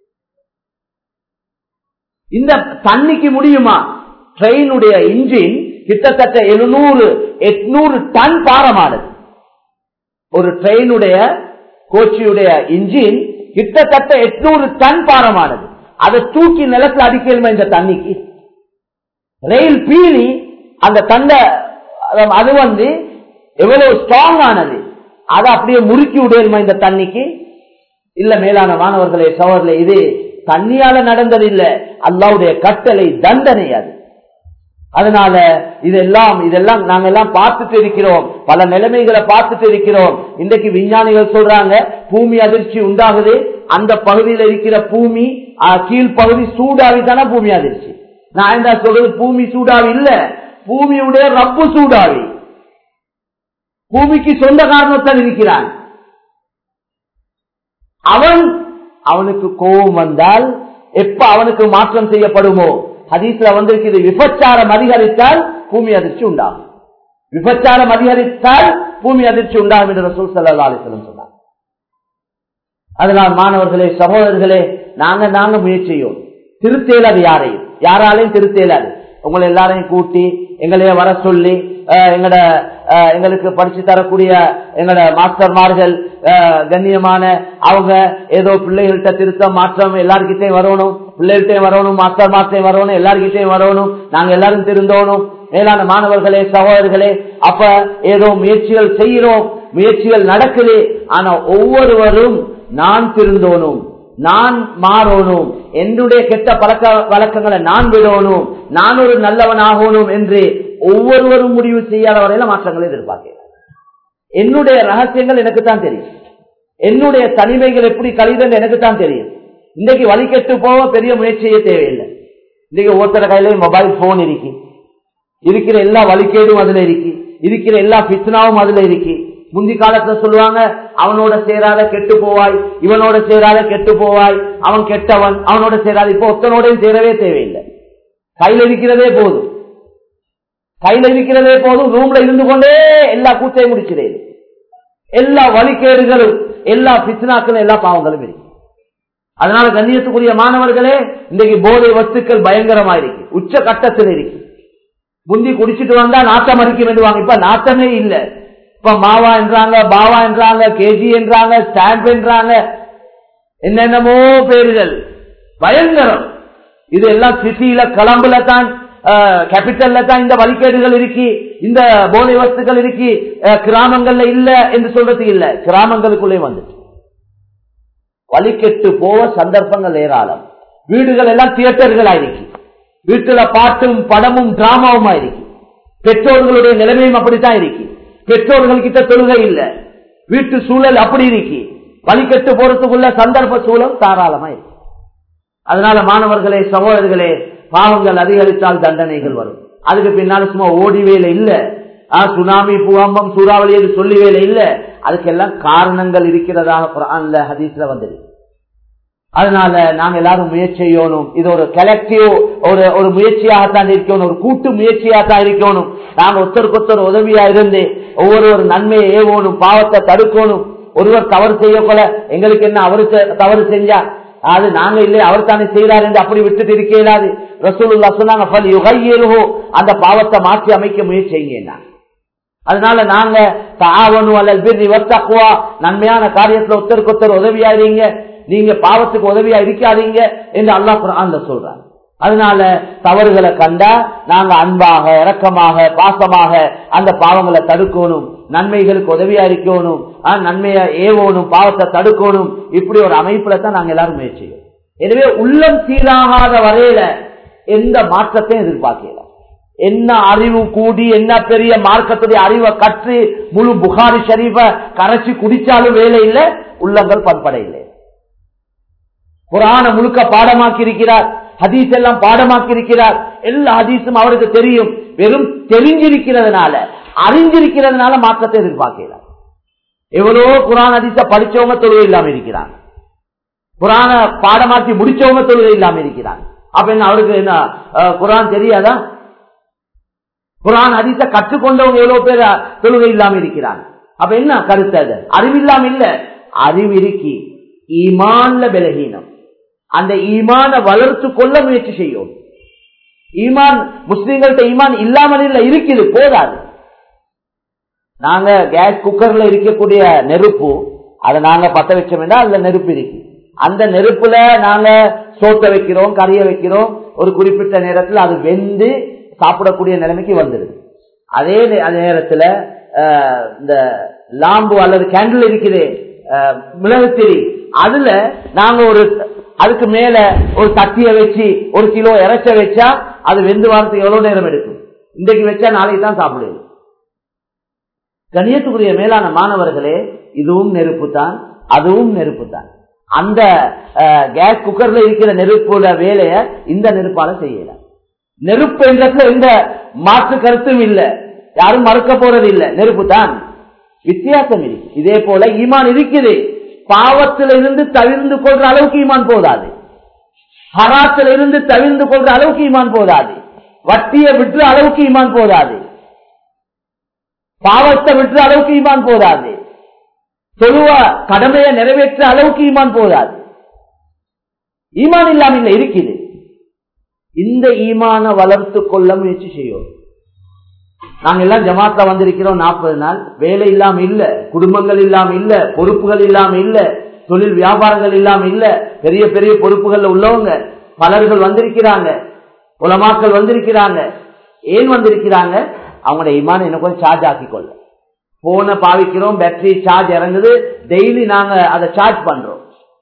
இந்த தண்ணிக்கு முடியுமா ட்ரெயினுடைய இன்ஜின் கிட்டத்தட்ட எழுநூறு எட்நூறு டன் பாரமானது ஒரு ட்ரெயினுடைய கோச்சியுடைய இன்ஜின் கிட்டத்தட்ட எட்நூறு டன் பாரமானது அதை தூக்கி நிலத்துல அடிக்கலுமா இந்த தண்ணிக்கு ரயில் பீலி அந்த தண்டை அது வந்து எவ்வளவு ஸ்ட்ராங் ஆனது அதை அப்படியே முறுக்கி விடலுமா இந்த தண்ணிக்கு இல்ல மேலான மாணவர்களே சோழர்களே இது தண்ணியால நடந்தது இல்ல அல்லாவுடைய கட்டளை தண்டனை அது அதனால இதெல்லாம் இதெல்லாம் நாங்க எல்லாம் பார்த்துட்டு இருக்கிறோம் பல நிலைமைகளை பார்த்துட்டு இருக்கிறோம் இன்றைக்கு விஞ்ஞானிகள் சொல்றாங்க பூமி அதிர்ச்சி உண்டாகுது அந்த பகுதியில் இருக்கிற பூமி கீழ்பகுதி சூடாவி தானே பூமி அதிர்ச்சி நான் என்ன சொல்றது பூமி சூடாவி இல்ல பூமியுடைய ரப்பு சூடாவி பூமிக்கு சொந்த காரணத்தான் இருக்கிறான் அவன் அவனுக்கு கோபம் வந்தால் எப்ப அவனுக்கு மாற்றம் செய்யப்படுமோ ஹதீஸ்ல வந்திருக்கிறது விபச்சாரம் அதிகரித்தால் பூமி அதிர்ச்சி உண்டாகும் விபச்சாரம் அதிகரித்தால் பூமி அதிர்ச்சி உண்டாகும் என்று ரசூல் சல்லா அலிஸ்லம் சொன்னார் அதனால் மாணவர்களே சகோதரர்களே நாங்க நாங்க முயற்சியோம் திருத்தேலாது யாரையும் யாராலையும் திருத்தேலாது உங்களை எல்லாரையும் கூட்டி எங்களைய வர சொல்லி எங்கட எங்களுக்கு படிச்சு தரக்கூடிய எங்கட மாஸ்டர்மார்கள் கண்ணியமான அவங்க ஏதோ பிள்ளைகள்கிட்ட திருத்தம் மாற்றம் எல்லாருக்கிட்டையும் வரணும் பிள்ளைகிட்டையும் வரணும் மாஸ்டர் மாஸ்டரையும் வரணும் எல்லாருக்கிட்டையும் வரணும் நாங்க எல்லாரும் திருந்தோணும் மேலான மாணவர்களே சகோதரர்களே அப்ப ஏதோ முயற்சிகள் செய்கிறோம் முயற்சிகள் நடக்குது ஆனா ஒவ்வொருவரும் நான் திருந்தோனும் நான் மாறணும் என்னுடைய கெட்ட பழக்க வழக்கங்களை நான் விடணும் நான் ஒரு நல்லவன் ஆகணும் என்று ஒவ்வொருவரும் முடிவு செய்யாத வரையில மாற்றங்களை எதிர்பார்க்கிறேன் என்னுடைய ரகசியங்கள் எனக்கு தான் தெரியும் என்னுடைய தனிமைகள் எப்படி கழிதல் எனக்கு தான் தெரியும் இன்றைக்கு வழிகெட்டு போக பெரிய முயற்சியே தேவையில்லை இன்னைக்கு ஒருத்தர கையில மொபைல் போன் இருக்கு இருக்கிற எல்லா வழிகேடும் அதுல இருக்கு இருக்கிற எல்லா பித்னாவும் அதுல இருக்கு முந்தி காலத்துல சொல்லுவாங்க அவனோட சேராத கெட்டு போவாய் இவனோட சேராத கெட்டு போவாய் அவன் கெட்டவன் அவனோட சேராத இப்போ ஒத்தனோடையும் சேரவே தேவையில்லை கையில இருக்கிறதே போதும் கையில இருக்கிறதே போதும் ரூம்ல இருந்து கொண்டே எல்லா கூச்சையும் முடிக்கிறேன் எல்லா வழிகேடுகளும் எல்லா பித்னாக்களும் எல்லா பாவங்களும் இருக்கு அதனால கண்ணியத்துக்குரிய மாணவர்களே இன்றைக்கு போதை வஸ்துக்கள் பயங்கரமா இருக்கு உச்ச கட்டத்தில் இருக்கு முந்தி குடிச்சிட்டு வந்தா நாட்டம் அடிக்க வேண்டுவாங்க இப்ப நாட்டமே இல்லை இப்ப மாவா என்றாங்க பாவா என்றாங்க கேஜி என்றாங்க ஸ்டாம்ப் என்றாங்க என்னென்னமோ பேர்கள் பயங்கரம் இது எல்லாம் சிட்டியில கிளம்புல தான் கேபிட்டல்ல தான் இந்த வழிகேடுகள் இருக்கு இந்த போதை வஸ்துக்கள் இருக்கு கிராமங்கள்ல இல்ல என்று சொல்றது இல்ல கிராமங்களுக்குள்ளே வந்துட்டு வழிகெட்டு போக சந்தர்ப்பங்கள் ஏராளம் வீடுகள் எல்லாம் தியேட்டர்களா இருக்கு வீட்டுல பாட்டும் படமும் டிராமாவுமா இருக்கு பெற்றோர்களுடைய நிலைமையும் அப்படித்தான் இருக்கு பெற்றோர்கள் கிட்ட தொழுகை இல்ல வீட்டு சூழல் அப்படி இருக்கு வழிகெட்டு போறதுக்குள்ள சந்தர்ப்ப சூழல் தாராளமா இருக்கு அதனால மாணவர்களே சகோதரர்களே பாவங்கள் அதிகரித்தால் தண்டனைகள் வரும் அதுக்கு பின்னால சும்மா ஓடி வேலை இல்ல சுனாமி பூகம்பம் சூறாவளி என்று சொல்லி வேலை இல்ல அதுக்கெல்லாம் காரணங்கள் இருக்கிறதாக குரான்ல ஹதீஸ்ல வந்தது அதனால நாங்க எல்லாரும் முயற்சி செய்யணும் இது ஒரு கலெக்டிவ் ஒரு ஒரு முயற்சியாகத்தான் இருக்கணும் ஒரு கூட்டு முயற்சியாகத்தான் இருக்கணும் நாங்க ஒருத்தருக்கு ஒருத்தர் உதவியா இருந்து ஒவ்வொரு ஒரு நன்மையை ஏவணும் பாவத்தை தடுக்கணும் ஒருவர் தவறு செய்யக்கூட எங்களுக்கு என்ன அவரு தவறு செஞ்சா அது நாங்க இல்லை அவர் தானே செய்யறாரு என்று அப்படி விட்டுட்டு இருக்க இயலாது ரசூலுல்லா சொன்னாங்க அந்த பாவத்தை மாற்றி அமைக்க முயற்சி செய்யுங்க அதனால நாங்க தாவனு அல்லது பிரி வர்த்தக்குவா நன்மையான காரியத்துல ஒருத்தருக்கு ஒருத்தர் உதவியா இருங்க நீங்க பாவத்துக்கு உதவியா இருக்காதீங்க என்று அல்லா குரான் சொல்றாங்க அதனால தவறுகளை கண்டா நாங்க அன்பாக இரக்கமாக பாசமாக அந்த பாவங்களை தடுக்கணும் நன்மைகளுக்கு உதவியா இருக்கணும் நன்மையை ஏவணும் பாவத்தை தடுக்கணும் இப்படி ஒரு அமைப்புல தான் நாங்க எல்லாரும் முயற்சி எனவே உள்ளம் சீராகாத வரையில எந்த மாற்றத்தையும் எதிர்பார்க்கல என்ன அறிவு கூடி என்ன பெரிய மார்க்கத்துடைய அறிவை கற்று முழு புகாரி ஷரீஃப கரைச்சி குடிச்சாலும் வேலை இல்லை உள்ளங்கள் பண்பட இல்லை புராண முழுக்க பாடமாக்கி இருக்கிறார் ஹதீஸ் எல்லாம் பாடமாக்கி இருக்கிறார் எல்லா ஹதீஸும் அவருக்கு தெரியும் வெறும் தெரிஞ்சிருக்கிறதுனால அறிஞ்சிருக்கிறதுனால மாற்றத்தை எதிர்பார்க்கிறார் எவ்வளவோ குரான் ஹதீஸ படிச்சவங்க தொழுகை இல்லாம இருக்கிறாங்க குரான பாடமாக்கி முடிச்சவங்க தொழுகை இல்லாம இருக்கிறாங்க அப்ப என்ன அவருக்கு என்ன குரான் தெரியாதா குரான் ஹதீஸ கற்றுக்கொண்டவங்க எவ்வளவு பேர் தொழுகை இல்லாம இருக்கிறாங்க அப்ப என்ன கருத்து அது அறிவில்லாம இல்ல அறிவு இருக்கி ஈமான்ல விலகீனம் அந்த ஈமான வளர்த்து கொள்ள முயற்சி செய்யும் ஈமான் முஸ்லீம்கள்ட்ட ஈமான் இல்லாமல் இல்ல இருக்குது போதாது நாங்க கேஸ் குக்கர்ல இருக்கக்கூடிய நெருப்பு அதை நாங்க பத்த வச்சோம்னா அதுல நெருப்பு இருக்கு அந்த நெருப்புல நாங்க சோத்த வைக்கிறோம் கறிய வைக்கிறோம் ஒரு குறிப்பிட்ட நேரத்தில் அது வெந்து சாப்பிடக்கூடிய நிலைமைக்கு வந்துடுது அதே அதே நேரத்துல இந்த லாம்பு அல்லது கேண்டில் இருக்குது மிளகுத்திரி அதுல நாங்க ஒரு அதுக்கு மேல ஒரு தட்டிய வச்சு ஒரு கிலோ இறைச்ச வச்சா அது வெந்து வாரத்துக்கு எவ்வளவு நேரம் எடுக்கும் இன்றைக்கு வச்சா நாளைக்கு தான் சாப்பிடுவோம் கணியத்துக்குரிய மேலான மாணவர்களே இதுவும் நெருப்பு தான் அதுவும் நெருப்பு தான் அந்த கேஸ் குக்கர்ல இருக்கிற நெருப்போட வேலைய இந்த நெருப்பால செய்யல நெருப்பு என்றதுல எந்த மாற்று கருத்தும் இல்ல யாரும் மறுக்க போறது இல்ல நெருப்பு தான் வித்தியாசம் இருக்கு இதே போல ஈமான் இருக்குது பாவத்தில இருந்து தவிர்ந்து கொள்ற அளவுக்கு ஈமான் போதாது ஹராத்தில இருந்து தவிர்ந்து கொள்ற அளவுக்கு ஈமான் போதாது வட்டியை விட்டுற அளவுக்கு ஈமான் போதாது பாவத்தை விட்டுற அளவுக்கு ஈமான் போதாது சொல்லுவ கடமையை நிறைவேற்ற அளவுக்கு ஈமான் போதாது ஈமான் இல்லாம இல்ல இருக்குது இந்த ஈமான வளர்த்து கொள்ள முயற்சி செய்யும் நாங்க எல்லாம் ஜமாத்ல வந்திருக்கிறோம் நாற்பது நாள் வேலை இல்லாம இல்ல குடும்பங்கள் இல்லாம இல்ல பொறுப்புகள் இல்லாம இல்ல தொழில் வியாபாரங்கள் இல்லாம இல்ல பெரிய பெரிய பொறுப்புகள்ல உள்ளவங்க பலர்கள் வந்திருக்கிறாங்க உலமாக்கள் வந்திருக்கிறாங்க ஏன் வந்திருக்கிறாங்க அவங்களோட இமான என்ன கொஞ்சம் சார்ஜ் ஆக்கிக்கொள்ள போனை பாவிக்கிறோம் பேட்டரி சார்ஜ் இறங்குது டெய்லி நாங்க அதை சார்ஜ் பண்றோம்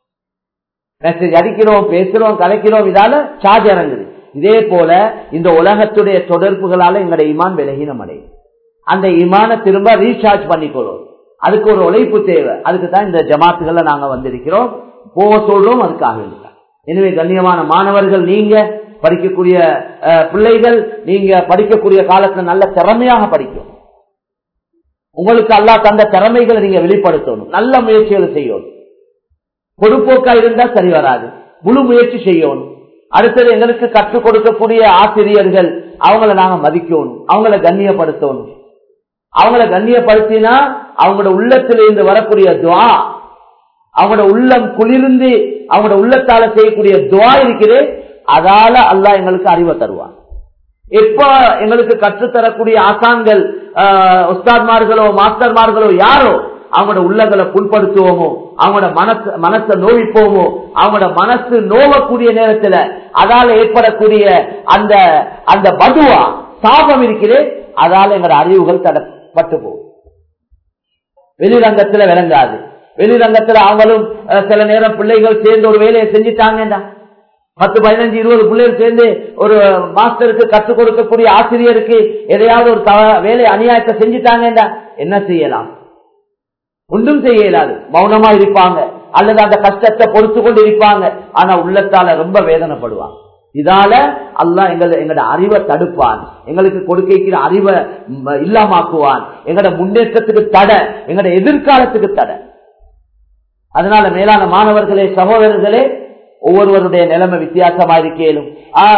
மெசேஜ் அடிக்கிறோம் பேசுறோம் கலைக்கிறோம் இதால சார்ஜ் இறங்குது இதே போல இந்த உலகத்துடைய தொடர்புகளால எங்களுடைய இமான் விலகினம் அடையும் அந்த இமான திரும்ப ரீசார்ஜ் பண்ணிக்கொள்ளும் அதுக்கு ஒரு உழைப்பு தேவை அதுக்கு தான் இந்த ஜமாத்துகள்ல நாங்க வந்திருக்கிறோம் போக சொல்றோம் அதுக்காக வேண்டிதான் எனவே கண்ணியமான மாணவர்கள் நீங்க படிக்கக்கூடிய பிள்ளைகள் நீங்க படிக்கக்கூடிய காலத்துல நல்ல திறமையாக படிக்கும் உங்களுக்கு அல்லா தந்த திறமைகளை நீங்க வெளிப்படுத்தணும் நல்ல முயற்சிகளை செய்யணும் பொறுப்போக்கா இருந்தா சரி வராது முழு முயற்சி செய்யணும் அடுத்தது எங்களுக்கு கற்றுக் கொடுக்கக்கூடிய ஆசிரியர்கள் அவங்கள நாங்க மதிக்கணும் அவங்கள கண்ணியப்படுத்தணும் அவங்கள கண்ணியப்படுத்தினா அவங்களோட உள்ளத்திலிருந்து வரக்கூடிய துவா அவங்களோட உள்ளம் குளிர்ந்து அவங்களோட உள்ளத்தால செய்யக்கூடிய துவா இருக்குது அதால அல்லா எங்களுக்கு அறிவை தருவான் எப்ப எங்களுக்கு கற்றுத்தரக்கூடிய ஆசான்கள் உஸ்தாத்மார்களோ மாஸ்டர்மார்களோ யாரோ அவங்களோட உள்ளங்களை புண்படுத்துவோமோ அவங்களோட மனசு மனசை நோவிப்போமோ அவங்களோட மனசு நோவக்கூடிய நேரத்துல அதால ஏற்படக்கூடிய அந்த அந்த பதுவா சாபம் இருக்கிறே அதால எங்களோட அறிவுகள் தடப்பட்டு போகும் வெளிரங்கத்துல விளங்காது வெளிரங்கத்துல அவங்களும் சில நேரம் பிள்ளைகள் சேர்ந்து ஒரு வேலையை செஞ்சுட்டாங்கடா பத்து பதினஞ்சு இருபது பிள்ளைகள் சேர்ந்து ஒரு மாஸ்டருக்கு கற்றுக் கொடுக்கக்கூடிய ஆசிரியருக்கு எதையாவது ஒரு வேலை அநியாயத்தை செஞ்சுட்டாங்கடா என்ன செய்யலாம் ஒன்றும் செய்ய இயலாது மௌனமா இருப்பாங்க அல்லது அந்த கஷ்டத்தை பொறுத்து கொண்டு இருப்பாங்க ஆனா உள்ளத்தால ரொம்ப வேதனைப்படுவாங்க இதால அல்லா எங்களை எங்களோட அறிவை தடுப்பான் எங்களுக்கு கொடுக்கிற அறிவை இல்லாமாக்குவான் எங்களோட முன்னேற்றத்துக்கு தடை எங்களோட எதிர்காலத்துக்கு தடை அதனால மேலான மாணவர்களே சகோதரர்களே ஒவ்வொருவருடைய நிலைமை வித்தியாசமா இருக்கேனும்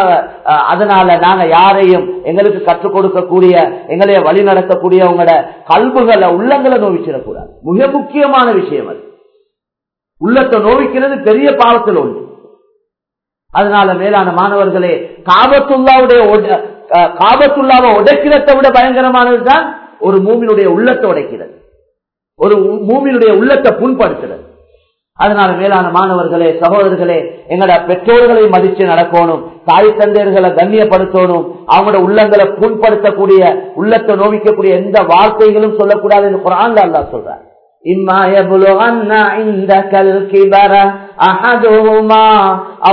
அதனால நாங்க யாரையும் எங்களுக்கு கற்றுக் கொடுக்கக்கூடிய எங்களைய வழி நடத்தக்கூடிய உங்களோட கல்புகளை உள்ளங்களை நோவிச்சிடக்கூடாது மிக முக்கியமான விஷயம் அது உள்ளத்தை நோவிக்கிறது பெரிய பாவத்தில் ஒன்று அதனால மேலான மாணவர்களே காபத்துல்லாவுடைய காபத்துல்லாவை உடைக்கிறதை விட பயங்கரமானது தான் ஒரு மூமினுடைய உள்ளத்தை உடைக்கிறது ஒரு மூமினுடைய உள்ளத்தை புண்படுத்துறது அதனால மேலான மாணவர்களே சகோதரர்களே எங்களோட பெற்றோர்களை மதிச்சு நடக்கணும் தாய் தந்தையர்களை கண்ணியப்படுத்தணும் அவங்களோட உள்ளங்களை புண்படுத்தக்கூடிய உள்ளத்தை நோவிக்கக்கூடிய எந்த வார்த்தைகளும் சொல்லக்கூடாது என்று குரான்ல அல்லா சொல்றார் إما يبلغن عندك الكبر أحدهما أو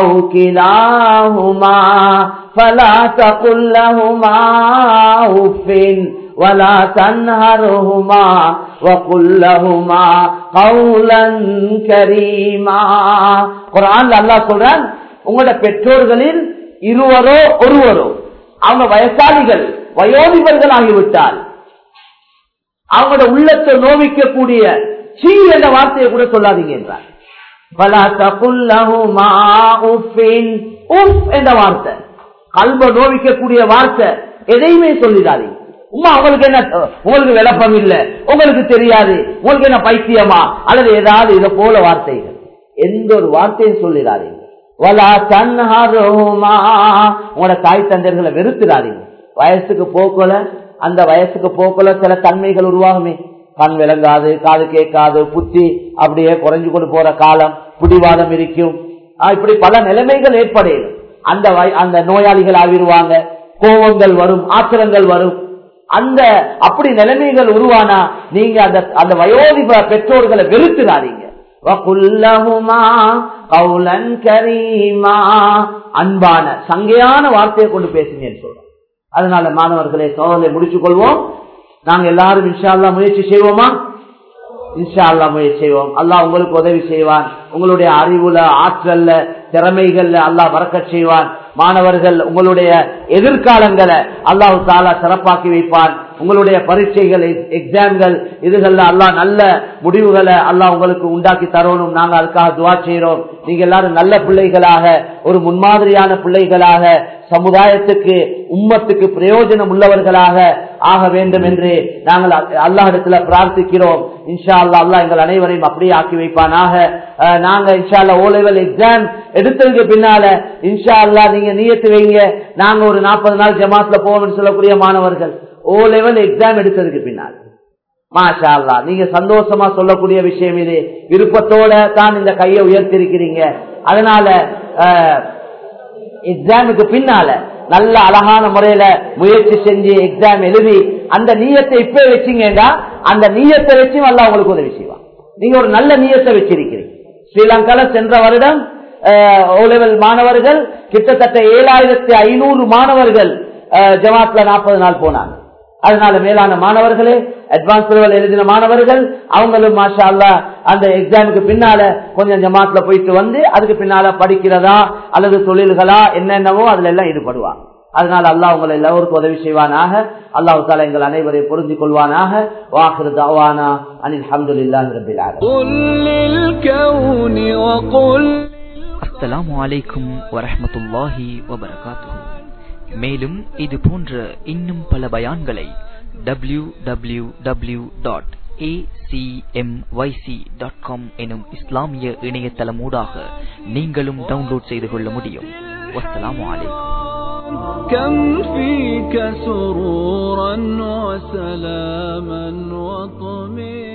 كلاهما فلا تقل لهما أف ولا تنهرهما وقل لهما قولا كريما குரான் அல்லாஹ் சொல்றான் உங்களோட பெற்றோர்களில் இருவரோ ஒருவரோ அவங்க வயசாளிகள் வயோதிபர்கள் ஆகிவிட்டால் அவங்களோட உள்ளத்தை நோவிக்கக்கூடிய சீ என்ற வார்த்தையை கூட சொல்லாதீங்க என்றார் என்ற வார்த்தை கல்வ நோவிக்கக்கூடிய வார்த்தை எதையுமே சொல்லிடாதீங்க உமா உங்களுக்கு என்ன உங்களுக்கு விளப்பம் இல்ல உங்களுக்கு தெரியாது உங்களுக்கு என்ன பைத்தியமா அல்லது ஏதாவது இதை போல வார்த்தைகள் எந்த ஒரு வார்த்தையும் சொல்லிடாதீங்க உங்களோட தாய் தந்தையர்களை வெறுத்துடாதீங்க வயசுக்கு போக்கல அந்த வயசுக்கு போக்கல சில தன்மைகள் உருவாகுமே கண் விளங்காது காது கேட்காது புத்தி அப்படியே குறைஞ்சு கொண்டு போற காலம் பிடிவாதம் இருக்கும் இப்படி பல நிலைமைகள் ஏற்படையும் அந்த அந்த நோயாளிகள் ஆகிடுவாங்க கோபங்கள் வரும் ஆத்திரங்கள் வரும் அந்த அப்படி நிலைமைகள் உருவானா நீங்க அந்த அந்த வயோதிப பெற்றோர்களை வெறுத்துடாதீங்க وَقُلْ لَهُمَا قَوْلًا كَرِيمًا அன்பான சங்கையான வார்த்தையை கொண்டு பேசுங்கன்னு சொல்றோம் அதனால மாணவர்களே சோதனை முடிச்சுக் கொள்வோம் நாங்க எல்லாரும் இன்ஷா அல்லாஹ் முயற்சி செய்வோமா இன்ஷா அல்லாஹ் முயற்சி செய்வோம் அல்லாஹ் உங்களுக்கு உதவி செய்வான் உங்களுடைய அறிவுல ஆற்றல்ல திறமைகள்ல அல்லாஹ் வரக்கச் செய்வான் மாணவர்கள் உங்களுடைய எதிர்காலங்களை அல்லாஹு தாலா சிறப்பாக்கி வைப்பான் உங்களுடைய பரீட்சைகள் எக்ஸாம்கள் இதுகள்ல அல்லாஹ் நல்ல முடிவுகளை அல்லாஹ் உங்களுக்கு உண்டாக்கி தரணும் நாங்க அதுக்காக துவா செய்யறோம் நீங்க எல்லாரும் நல்ல பிள்ளைகளாக ஒரு முன்மாதிரியான பிள்ளைகளாக சமுதாயத்துக்கு உம்மத்துக்கு பிரயோஜனம் உள்ளவர்களாக ஆக வேண்டும் என்று நாங்கள் அல்லாஹிடத்துல பிரார்த்திக்கிறோம் இன்ஷா அல்லா அல்லா எங்கள் அனைவரையும் அப்படியே ஆக்கி வைப்பானாக அஹ், நாங்க இன்ஷா அல்லா ஓ லெவல் எக்ஸாம் எடுத்ததுக்கு பின்னால இன்ஷா அல்லா நீங்க நியத்து வைங்க நாங்க ஒரு நாற்பது நாள் ஜமாத்ல போவோம்னு சொல்லக்கூடிய மாணவர்கள் ஓ லெவல் எக்ஸாம் எடுத்ததுக்கு பின்னால் மாஷா அல்லா நீங்க சந்தோஷமா சொல்லக்கூடிய விஷயம் இது விருப்பத்தோட தான் இந்த கையை உயர்த்திருக்கிறீங்க அதனால அஹ், எக்ஸாமுக்கு பின்னால நல்ல அழகான முறையில முயற்சி செஞ்சு எக்ஸாம் எழுதி அந்த நீயத்தை இப்ப வச்சீங்கன்னா அந்த நீயத்தை வச்சு நல்லா உங்களுக்கு உதவி செய்வான் நீங்க ஒரு நல்ல நீயத்தை வச்சிருக்கிறீங்க ஸ்ரீலங்கால சென்ற வருடம் ஓ லெவல் மாணவர்கள் கிட்டத்தட்ட ஏழாயிரத்தி ஐநூறு மாணவர்கள் அஹ், ஜமாத்ல நாற்பது நாள் போனாங்க அதனால மேலான மாணவர்களே அட்வான்ஸ் லெவல் எழுதின மாணவர்கள் அவங்களும் மாஷா அல்லா அந்த எக்ஸாமுக்கு பின்னால கொஞ்சம் ஜமாத்ல போயிட்டு வந்து அதுக்கு பின்னால படிக்கிறதா அல்லது தொழில்களா என்னென்னவோ அதுல எல்லாம் ஈடுபடுவாங்க அதனால அல்லாஹ் உங்களை எல்லோருக்கும் உதவி செய்வானாக அல்லாஹ் தாலா எங்கள் அனைவரையும் புரிஞ்சு கொள்வானாக வாக்குறு தாவானா அனில் அஹமதுல்லாஹி ரபில் ஆலமீன் قل للكون وقل அஸ்ஸலாமு அலைக்கும் வரஹ்மத்துல்லாஹி வபரகாத்துஹு மேலும் இது போன்ற இன்னும் பல பயான்களை W W W dot dot com எனும் இஸ்லாமிய இணையதளமூடாக நீங்களும் டவுன்லோட் செய்து கொள்ள முடியும் வஸ்ஸலாமு அலைக்கும் كم فيك سرورا وسلاما وطمئنا